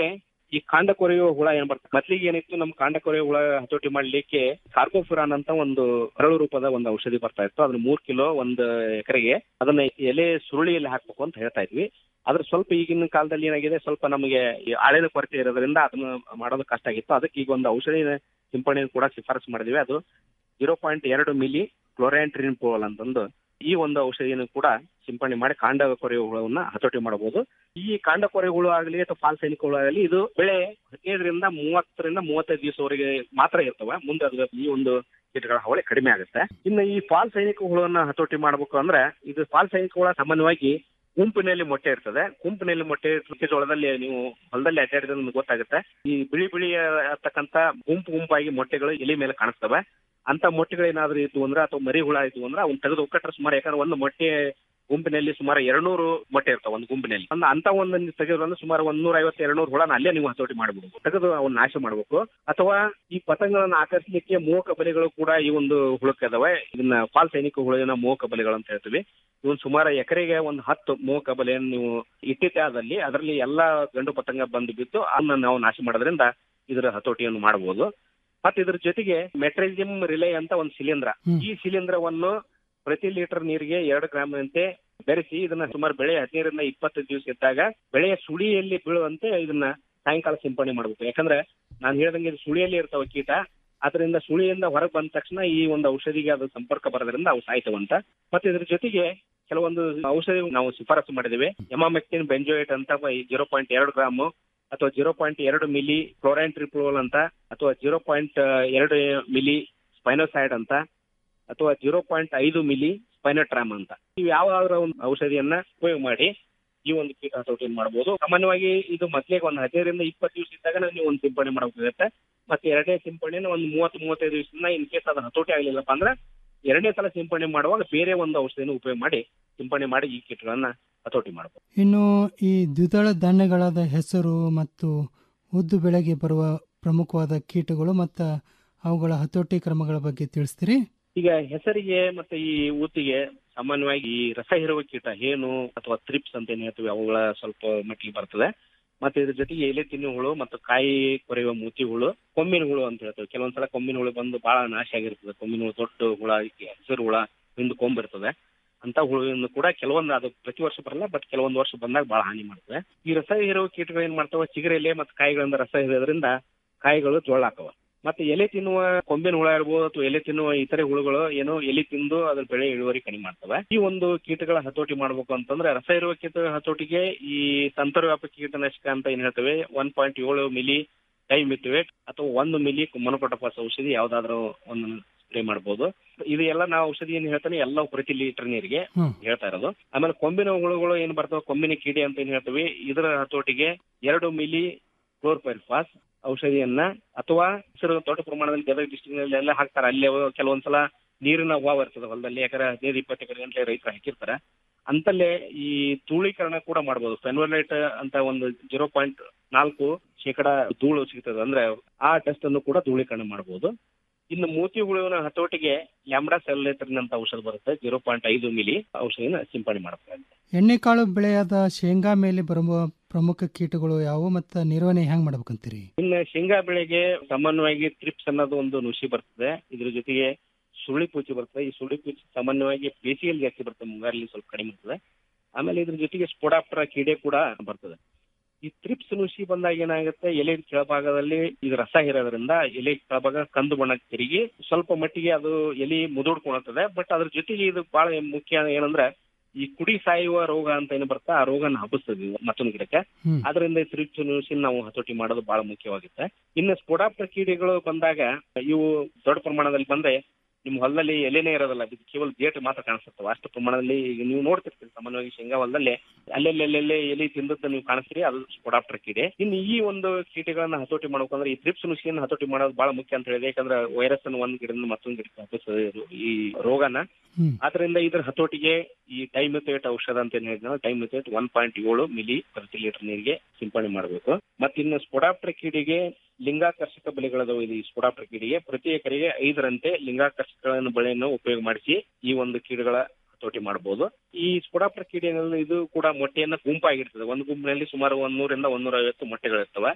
ಈ ಕಾಂಡ ಕೊರೆಯುವ ಹುಳ ಏನ್ ಬರ್ತದೆ ಮೊದ್ಲಿಗೆ ಏನಿತ್ತು ನಮ್ ಕಾಂಡ ಕೊರೆಯುವ ಹುಳ ಹತೋಟಿ ಮಾಡ್ಲಿಕ್ಕೆ ಕಾರ್ಕೋಫುರಾನ್ ಅಂತ ಒಂದು ಮರಳು ರೂಪದ ಒಂದು ಔಷಧಿ ಬರ್ತಾ ಇತ್ತು ಅದನ್ನ ಮೂರ್ ಕಿಲೋ ಒಂದು ಎಕರೆಗೆ ಅದನ್ನ ಎಲೆ ಸುರುಳಿಯಲ್ಲಿ ಹಾಕ್ಬೇಕು ಅಂತ ಹೇಳ್ತಾ ಇದ್ವಿ ಆದ್ರೆ ಸ್ವಲ್ಪ ಈಗಿನ ಕಾಲದಲ್ಲಿ ಏನಾಗಿದೆ ಸ್ವಲ್ಪ ನಮಗೆ ಈ ಆಳಿನ ಕೊರತೆ ಇರೋದ್ರಿಂದ ಅದನ್ನ ಮಾಡೋದು ಕಷ್ಟ ಆಗಿತ್ತು ಅದಕ್ಕೆ ಈಗ ಒಂದು ಔಷಧಿ ಸಿಂಪಡಣೆ ಕೂಡ ಶಿಫಾರಸು ಮಾಡಿದ್ವಿ ಅದು ಜೀರೋ ಪಾಯಿಂಟ್ ಎರಡು ಮಿಲಿ ಕ್ಲೋರ್ಯಾಂಟ್ರಿನ್ಪೋಲ್ ಅಂತಂದು ಈ ಒಂದು ಔಷಧಿಯನ್ನು ಕೂಡ ಸಿಂಪಡಣೆ ಮಾಡಿ ಕಾಂಡ ಕೊರೆಯುವ ಹುಳವನ್ನ ಹತೋಟಿ ಮಾಡಬಹುದು ಈ ಕಾಂಡ ಕೊರೆ ಹುಳು ಆಗಲಿ ಅಥವಾ ಪಾಲ್ ಸೈನಿಕ ಹುಳು ಆಗಲಿ ಇದು ಬೆಳೆ ಹದಿನೈದರಿಂದ ಮೂವತ್ತರಿಂದ ಮೂವತ್ತೈದು ದಿವಸವರೆಗೆ ಮಾತ್ರ ಇರ್ತವೆ ಮುಂದೆ ಅದು ಈ ಒಂದು ಕೀಟಗಳ ಹಾವಳಿ ಕಡಿಮೆ ಆಗುತ್ತೆ ಇನ್ನು ಈ ಪಾಲ್ ಸೈನಿಕ ಹುಳವನ್ನ ಹತೋಟಿ ಮಾಡಬೇಕು ಅಂದ್ರೆ ಇದು ಪಾಲ್ ಸೈನಿಕ ಹುಳ ಸಾಮಾನ್ಯವಾಗಿ ಗುಂಪಿನಲ್ಲಿ ಮೊಟ್ಟೆ ಇರ್ತದೆ ಗುಂಪಿನಲ್ಲಿ ಮೊಟ್ಟೆ ಮೆಕ್ಕೆಜೋಳದಲ್ಲಿ ನೀವು ಹೊಲದಲ್ಲಿ ಅಡ್ಡಾಡಿದ್ರೆ ನಿಮ್ಗೆ ಗೊತ್ತಾಗುತ್ತೆ ಈ ಬಿಳಿ ಬಿಳಿ ಇರ್ತಕ್ಕಂತ ಗುಂಪು ಗುಂಪಾಗಿ ಮೊಟ್ಟೆಗಳು ಎಲೆ ಮೇಲೆ ಕಾಣಿಸ್ತವೆ ಅಂತ ಮೊಟ್ಟೆಗಳೇನಾದ್ರೂ ಇದ್ವು ಅಂದ್ರೆ ಅಥವಾ ಮರಿ ಹುಳ ಇದ್ವು ಅಂದ್ರೆ ಅವ್ನ ತೆಗೆದು ಒಕ್ಕಟ್ರೆ ಸುಮಾರು ಯಾಕಂದ್ರೆ ಒಂದು ಮೊಟ್ಟೆ ಗುಂಪಿನಲ್ಲಿ ಸುಮಾರು ಎರಡ್ನೂರು ಮೊಟ್ಟೆ ಇರ್ತಾವ ಒಂದು ಗುಂಪಿನಲ್ಲಿ ಒಂದು ಅಂತ ಒಂದು ತೆಗೆದ್ರು ಅಂದ್ರೆ ಸುಮಾರು ಒಂದ್ ನೂರ ಐವತ್ತು ಎರಡ್ನೂರು ಹುಳನ ಅಲ್ಲೇ ನೀವು ಹತೋಟಿ ಮಾಡಬಹುದು ತೆಗೆದು ಅವನ್ನ ನಾಶ ಮಾಡಬೇಕು ಅಥವಾ ಈ ಪತಂಗಗಳನ್ನ ಆಕರ್ಷಲಿಕ್ಕೆ ಮೋಹಕ ಬಲೆಗಳು ಕೂಡ ಈ ಒಂದು ಹುಳಕ್ಕೆ ಅದಾವೆ ಇದನ್ನ ಪಾಲ್ ಸೈನಿಕ ಹುಳುವಿನ ಮೋಹಕ ಬಲೆಗಳು ಅಂತ ಹೇಳ್ತೀವಿ ಇವನ್ ಸುಮಾರು ಎಕರೆಗೆ ಒಂದು ಹತ್ತು ಮೋಹಕ ಬಲೆಯನ್ನು ನೀವು ಇಟ್ಟಿದ್ದೆ ಆದಲ್ಲಿ ಅದರಲ್ಲಿ ಎಲ್ಲಾ ಗಂಡು ಪತಂಗ ಬಂದು ಬಿದ್ದು ಅದನ್ನ ನಾವು ನಾಶ ಮಾಡೋದ್ರಿಂದ ಇದರ ಹತೋಟಿಯನ್ನು ಮಾಡಬಹುದು ಮತ್ತೆ ಇದ್ರ ಜೊತೆಗೆ ಮೆಟ್ರೆಜಿಯಂ ರಿಲೇ ಅಂತ ಒಂದು ಶಿಲೀಂಧ್ರ ಈ ಶಿಲೀಂಧ್ರವನ್ನು ಪ್ರತಿ ಲೀಟರ್ ನೀರಿಗೆ ಎರಡು ಗ್ರಾಮ್ನಂತೆ ಬೆರೆಸಿ ಇದನ್ನ ಸುಮಾರು ಬೆಳೆ ಹದಿನೈದರಿಂದ ಇಪ್ಪತ್ತು ದಿವಸ ಇದ್ದಾಗ ಬೆಳೆಯ ಸುಳಿಯಲ್ಲಿ ಬೀಳುವಂತೆ ಇದನ್ನ ಸಾಯಂಕಾಲ ಸಿಂಪಡಣೆ ಮಾಡಬೇಕು ಯಾಕಂದ್ರೆ ನಾನು ಹೇಳ್ದಂಗೆ ಇದು ಸುಳಿಯಲ್ಲಿ ಇರ್ತಾವ ಕೀಟ ಅದರಿಂದ ಸುಳಿಯಿಂದ ಹೊರಗೆ ಬಂದ ತಕ್ಷಣ ಈ ಒಂದು ಔಷಧಿಗೆ ಅದು ಸಂಪರ್ಕ ಬರೋದ್ರಿಂದ ಅವು ಸಾಯ್ತವಂತ ಮತ್ತೆ ಇದ್ರ ಜೊತೆಗೆ ಕೆಲವೊಂದು ಔಷಧಿ ನಾವು ಶಿಫಾರಸು ಮಾಡಿದ್ದೇವೆ ಎಮಾಮೆಕ್ಟಿನ್ ಬೆಂಜೋಯೇಟ್ ಅಂತ ಜೀರೋ ಪಾಯಿಂಟ್ ಎರಡು ಗ್ರಾಮ್ ಅಥವಾ ಜೀರೋ ಪಾಯಿಂಟ್ ಎರಡು ಮಿಲಿ ಕ್ಲೋರೈನ್ ಟ್ರಿಪ್ಲೋಲ್ ಅಂತ ಅಥವಾ ಜೀರೋ ಪಾಯಿಂಟ್ ಎರಡು ಮಿಲಿ ಸ್ಪೈನೋಸೈಡ್ ಅಂತ ಅಥವಾ ಜೀರೋ ಪಾಯಿಂಟ್ ಐದು ಮಿಲಿ ಸ್ಪೈನೋಟ್ರಾಮ್ ಅಂತ ನೀವು ಯಾವ್ದಾದ್ರು ಒಂದು ಔಷಧಿಯನ್ನ ಉಪಯೋಗ ಮಾಡಿ ಈ ಒಂದು ಕೀಟ ಹತೋಟಿಯನ್ನು ಮಾಡಬಹುದು ಸಾಮಾನ್ಯವಾಗಿ ಇದು ಮೊದಲಿಗೆ ಒಂದು ಹದಿನೈದರಿಂದ ಇಪ್ಪತ್ತು ದಿವಸ ಇದ್ದಾಗ ನೀವು ಒಂದು ಸಿಂಪಡಣೆ ಮಾಡಬೇಕಾಗುತ್ತೆ ಮತ್ತೆ ಎರಡನೇ ಸಿಂಪಡಣೆ ಒಂದು ಮೂವತ್ತು ಮೂವತ್ತೈದು ದಿವಸದಿಂದ ಇನ್ ಕೇಸ್ ಅದು ಹತೋಟಿ ಆಗ್ಲಿಲ್ಲಪ್ಪ ಅಂದ್ರೆ ಎರಡನೇ ಸಲ ಸಿಂಪಡಣೆ ಮಾಡುವಾಗ ಬೇರೆ ಒಂದು ಔಷಧಿಯನ್ನು ಉಪಯೋಗ ಮಾಡಿ ಸಿಂಪಡಣೆ ಮಾಡಿ ಈ ಕೀಟಗಳನ್ನ ಹತೋಟಿ ಮಾಡಬಹುದು ಇನ್ನು ಈ ದ್ವಿದಳ ಧಾನ್ಯಗಳಾದ ಹೆಸರು ಮತ್ತು ಉದ್ದು ಬೆಳೆಗೆ ಬರುವ ಪ್ರಮುಖವಾದ ಕೀಟಗಳು ಮತ್ತು ಅವುಗಳ ಹತೋಟಿ ಕ್ರಮಗಳ ಬಗ್ಗೆ ತಿಳಿಸ್ತೀರಿ ಈಗ ಹೆಸರಿಗೆ ಮತ್ತೆ ಈ ಊತಿಗೆ ಸಾಮಾನ್ಯವಾಗಿ ಈ ರಸ ಹೀರುವ ಕೀಟ ಹೇನು ಅಥವಾ ತ್ರಿಪ್ಸ್ ಅಂತ ಏನ್ ಹೇಳ್ತೀವಿ ಅವುಗಳ ಸ್ವಲ್ಪ ಮಟ್ಟಿಗೆ ಬರ್ತದೆ ಮತ್ತೆ ಇದ್ರ ಜೊತೆಗೆ ಎಲೆ ತಿನ್ನುವ ಹುಳು ಮತ್ತು ಕಾಯಿ ಕೊರೆಯುವ ಮೂತಿ ಹುಳು ಕೊಮ್ಮಿನ ಹುಳು ಅಂತ ಹೇಳ್ತೇವೆ ಕೆಲವೊಂದ್ಸಲ ಕೊಮ್ಮಿನ ಹುಳು ಬಂದು ಬಹಳ ನಾಶ ಆಗಿರ್ತದೆ ಕೊಮ್ಮಿನ ಹುಳು ದೊಡ್ಡ ಹುಳ ಹಸಿರು ಹುಳ ಹಿಂದ್ ಕೊಂಬಿರ್ತದೆ ಅಂತ ಹುಳುವಿಂದ ಕೂಡ ಕೆಲವೊಂದು ಅದು ಪ್ರತಿ ವರ್ಷ ಬರಲ್ಲ ಬಟ್ ಕೆಲವೊಂದು ವರ್ಷ ಬಂದಾಗ ಬಹಳ ಹಾನಿ ಮಾಡ್ತದೆ ಈ ರಸ ಹೀರುವ ಕೀಟಗಳು ಏನ್ ಮಾಡ್ತಾವ ಚಿಗುರೆಲೆ ಮತ್ತು ಕಾಯಿಗಳಿಂದ ರಸ ಹೀರೋದ್ರಿಂದ ಕಾಯಿಗಳು ಜೋಳಾಕವ ಮತ್ತೆ ಎಲೆ ತಿನ್ನುವ ಕೊಂಬಿನ ಹುಳ ಇರ್ಬೋದು ಅಥವಾ ಎಲೆ ತಿನ್ನುವ ಇತರೆ ಹುಳುಗಳು ಏನೋ ಎಲೆ ತಿಂದು ಅದ್ರ ಬೆಳೆ ಇಳುವರಿ ಕಡಿಮೆ ಮಾಡ್ತವೆ ಈ ಒಂದು ಕೀಟಗಳ ಹತೋಟಿ ಮಾಡ್ಬೇಕು ಅಂತಂದ್ರೆ ರಸ ಇರುವ ಕೀಟ ಹತೋಟಿಗೆ ಈ ಅಂತರ್ವ್ಯಾಪಕ ಕೀಟನಾಶಕ ಅಂತ ಏನ್ ಹೇಳ್ತೇವೆ ಒನ್ ಪಾಯಿಂಟ್ ಏಳು ಮಿಲಿ ಟೈಮಿಟಿವೇಟ್ ಅಥವಾ ಒಂದು ಮಿಲಿ ಮೊನೊಕೊಟಪಾಸ್ ಔಷಧಿ ಯಾವ್ದಾದ್ರು ಒಂದು ಸ್ಪ್ರೇ ಮಾಡಬಹುದು ಇದು ಎಲ್ಲ ನಾವು ಔಷಧಿ ಏನ್ ಹೇಳ್ತಾನೆ ಎಲ್ಲ ಪ್ರತಿ ಲೀಟರ್ ನೀರಿಗೆ ಹೇಳ್ತಾ ಇರೋದು ಆಮೇಲೆ ಕೊಂಬಿನ ಹುಳುಗಳು ಏನ್ ಬರ್ತಾವ ಕೊಂಬಿನ ಕೀಡೆ ಅಂತ ಏನ್ ಹೇಳ್ತೀವಿ ಇದರ ಹತೋಟಿಗೆ ಎರಡು ಮಿಲಿ ಕ್ಲೋರ್ಪೈರಿಫಾಸ್ ಔಷಧಿಯನ್ನ ಅಥವಾ ಹೆಸರು ದೊಡ್ಡ ಪ್ರಮಾಣದಲ್ಲಿ ಗದಗ ಡಿಸ್ಟಿಕ್ ನಲ್ಲಿ ಎಲ್ಲ ಹಾಕ್ತಾರೆ ಅಲ್ಲಿ ಅವು ಕೆಲವೊಂದ್ಸಲ ನೀರಿನ ಅಭಾವ ಇರ್ತದೆ ಹೊಲದಲ್ಲಿ ಯಾಕಂದ್ರೆ ಹದಿನೈದು ಇಪ್ಪತ್ತು ಎಕರೆ ಗಂಟೆ ರೈತರು ಹಾಕಿರ್ತಾರೆ ಅಂತಲ್ಲೇ ಈ ಧೂಳೀಕರಣ ಕೂಡ ಮಾಡಬಹುದು ಫೆನ್ವಲೈಟ್ ಅಂತ ಒಂದು ಜೀರೋ ಪಾಯಿಂಟ್ ನಾಲ್ಕು ಶೇಕಡ ಧೂಳು ಸಿಗ್ತದೆ ಅಂದ್ರೆ ಆ ಟೆಸ್ಟ್ ಅನ್ನು ಕೂಡ ಧೂಳೀಕರಣ ಮಾಡಬಹುದು ಇನ್ನು ಮೂತಿ ಹುಳುವಿನ ಹತೋಟಿಗೆ ಲ್ಯಾಂಬ್ಡಾ ಸೆಲ್ಲೇಟರ್ನ್ ಅಂತ ಔಷಧ ಬರುತ್ತೆ ಜೀರೋ ಪಾಯಿಂಟ್ ಐದು ಮಿಲಿ ಔಷಧಿನ ಸಿಂಪಡಣೆ ಮಾಡಬೇಕಾಗುತ್ತೆ ಎಣ್ಣೆಕಾಳು ಬೆಳೆಯಾದ ಶೇಂಗಾ ಮೇಲೆ ಬರುವ ಪ್ರಮುಖ ಕೀಟಗಳು ಯಾವುವು ಮತ್ತು ನಿರ್ವಹಣೆ ಹೆಂಗ್ ಮಾಡ್ಬೇಕಂತೀರಿ ಇನ್ನು ಶೇಂಗಾ ಬೆಳೆಗೆ ಸಾಮಾನ್ಯವಾಗಿ ತ್ರಿಪ್ಸ್ ಅನ್ನೋದು ಒಂದು ನುಸಿ ಬರ್ತದೆ ಇದ್ರ ಜೊತೆಗೆ ಸುಳ್ಳಿ ಪೂಚಿ ಬರ್ತದೆ ಈ ಸುಳ್ಳಿ ಪೂಚಿ ಸಾಮಾನ್ಯವಾಗಿ ಬೇಸಿಗೆಯಲ್ಲಿ ಜಾಸ್ತಿ ಬರ್ತದೆ ಮುಂಗಾರಲ್ಲಿ ಸ್ವಲ್ಪ ಕಡಿಮೆ ಇರ್ತದೆ ಆಮೇಲೆ ಇದ್ರ ಜೊತೆಗೆ ಸ್ಪೋಡಾಪ್ಟರ ಕೀಡೆ ಕೂಡ ಬರ್ತದೆ ಈ ತ್ರಿಪ್ಸ್ ನುಸಿ ಬಂದಾಗ ಏನಾಗುತ್ತೆ ಎಲೆ ಕೆಳಭಾಗದಲ್ಲಿ ಇದು ರಸ ಇರೋದ್ರಿಂದ ಎಲೆ ಕೆಳಭಾಗ ಕಂದು ಬಣ್ಣ ತಿರುಗಿ ಸ್ವಲ್ಪ ಮಟ್ಟಿಗೆ ಅದು ಎಲೆ ಮುದುಡ್ಕೊಳತದೆ ಬಟ್ ಅದ್ರ ಜೊತೆಗೆ ಇದು ಬಹಳ ಮುಖ್ಯ ಏನಂದ್ರೆ ಈ ಕುಡಿ ಸಾಯುವ ರೋಗ ಅಂತ ಏನು ಬರುತ್ತಾ ಆ ರೋಗನ ಹಬ್ಬಿಸ್ತದೆ ಇದು ಮತ್ತೊಂದು ಗಿಡಕ್ಕೆ ಅದರಿಂದ ಈ ತ್ರಿಪ್ಸ್ ನುಸಿನ ನಾವು ಹತೋಟಿ ಮಾಡೋದು ಬಹಳ ಮುಖ್ಯವಾಗುತ್ತೆ ಇನ್ನು ಸ್ಫೋಡಾಪ್ಟ ಕೀಡೆಗಳು ಬಂದಾಗ ಇವು ದೊಡ್ಡ ಪ್ರಮಾಣದಲ್ಲಿ ಬಂದ್ರೆ ನಿಮ್ ಹೊಲದಲ್ಲಿ ಎಲೆನೇ ಇರೋದಿಲ್ಲ ಇದು ಕೇವಲ ಗೇಟ್ ಮಾತ್ರ ಕಾಣಿಸ್ತವೆ ಅಷ್ಟು ಪ್ರಮಾಣದಲ್ಲಿ ಈಗ ನೀವು ನೋಡ್ತಿರ್ತೀರಿ ಸಾಮಾನ್ಯವಾಗಿ ಶೇಂಗಾ ಹೊಲದಲ್ಲಿ ಅಲ್ಲೆಲ್ಲೆಲ್ಲೆಲ್ಲೇ ಎಲೆ ತಿಂದದ್ದು ನೀವು ಕಾಣಿಸ್ತೀರಿ ಅದು ಸ್ಫೋಡಾಪ್ಟರ್ ಕೀಡೆ ಇನ್ನು ಈ ಒಂದು ಕೀಟಗಳನ್ನ ಹತೋಟಿ ಮಾಡ್ಬೇಕಂದ್ರೆ ಈ ತ್ರಿಪ್ಸ್ ನುಸಿಯನ್ನು ಹತೋಟಿ ಮಾಡೋದು ಬಹಳ ಮುಖ್ಯ ಅಂತ ಹೇಳಿದೆ ಯಾಕಂದ್ರೆ ವೈರಸ್ ಅನ್ನು ಒಂದ್ ಗಿಡದಿಂದ ಮತ್ತೊಂದು ಗಿಡಕ್ಕೆ ಹಬ್ಬಿಸ್ತದೆ ಇದು ಈ ರೋಗನ ಆದ್ರಿಂದ ಇದ್ರ ಹತೋಟಿಗೆ ಈ ಟೈಮಿಥೇಟ್ ಔಷಧ ಅಂತ ಏನ್ ಹೇಳಿದ್ನಲ್ಲ ಟೈಮಿಥೇಟ್ ಒನ್ ಪಾಯಿಂಟ್ ಏಳು ಮಿಲಿ ಪ್ರತಿ ಲೀಟರ್ ನೀರಿಗೆ ಸಿಂಪಡಣೆ ಮಾಡಬೇಕು ಮತ್ತೆ ಇನ್ನು ಸ್ಫೋಡಾಪ್ಟರ್ ಕೀಡಿಗೆ ಲಿಂಗಾಕರ್ಷಕ ಬಲೆಗಳದಾವು ಇದು ಈ ಸ್ಫೋಡಾಪ್ಟರ್ ಕೀಡಿಗೆ ಪ್ರತಿ ಎಕರೆಗೆ ಐದರಂತೆ ಲಿಂಗಾಕರ್ಷಕಗಳನ್ನು ಬಳೆಯನ್ನು ಉಪಯೋಗ ಮಾಡಿಸಿ ಈ ಒಂದು ಕೀಡುಗಳ ಹತೋಟಿ ಮಾಡಬಹುದು ಈ ಸ್ಫೋಡಾಪ್ಟರ್ ಕೀಡಿನಲ್ಲಿ ಇದು ಕೂಡ ಮೊಟ್ಟೆಯನ್ನ ಗುಂಪಾಗಿರ್ತದೆ ಒಂದು ಗುಂಪಿನಲ್ಲಿ ಸುಮಾರು ಒಂದ್ ನೂರಿಂದ ಒಂದೂರ ಐವತ್ತು ಮೊಟ್ಟೆಗಳಿರ್ತವೆ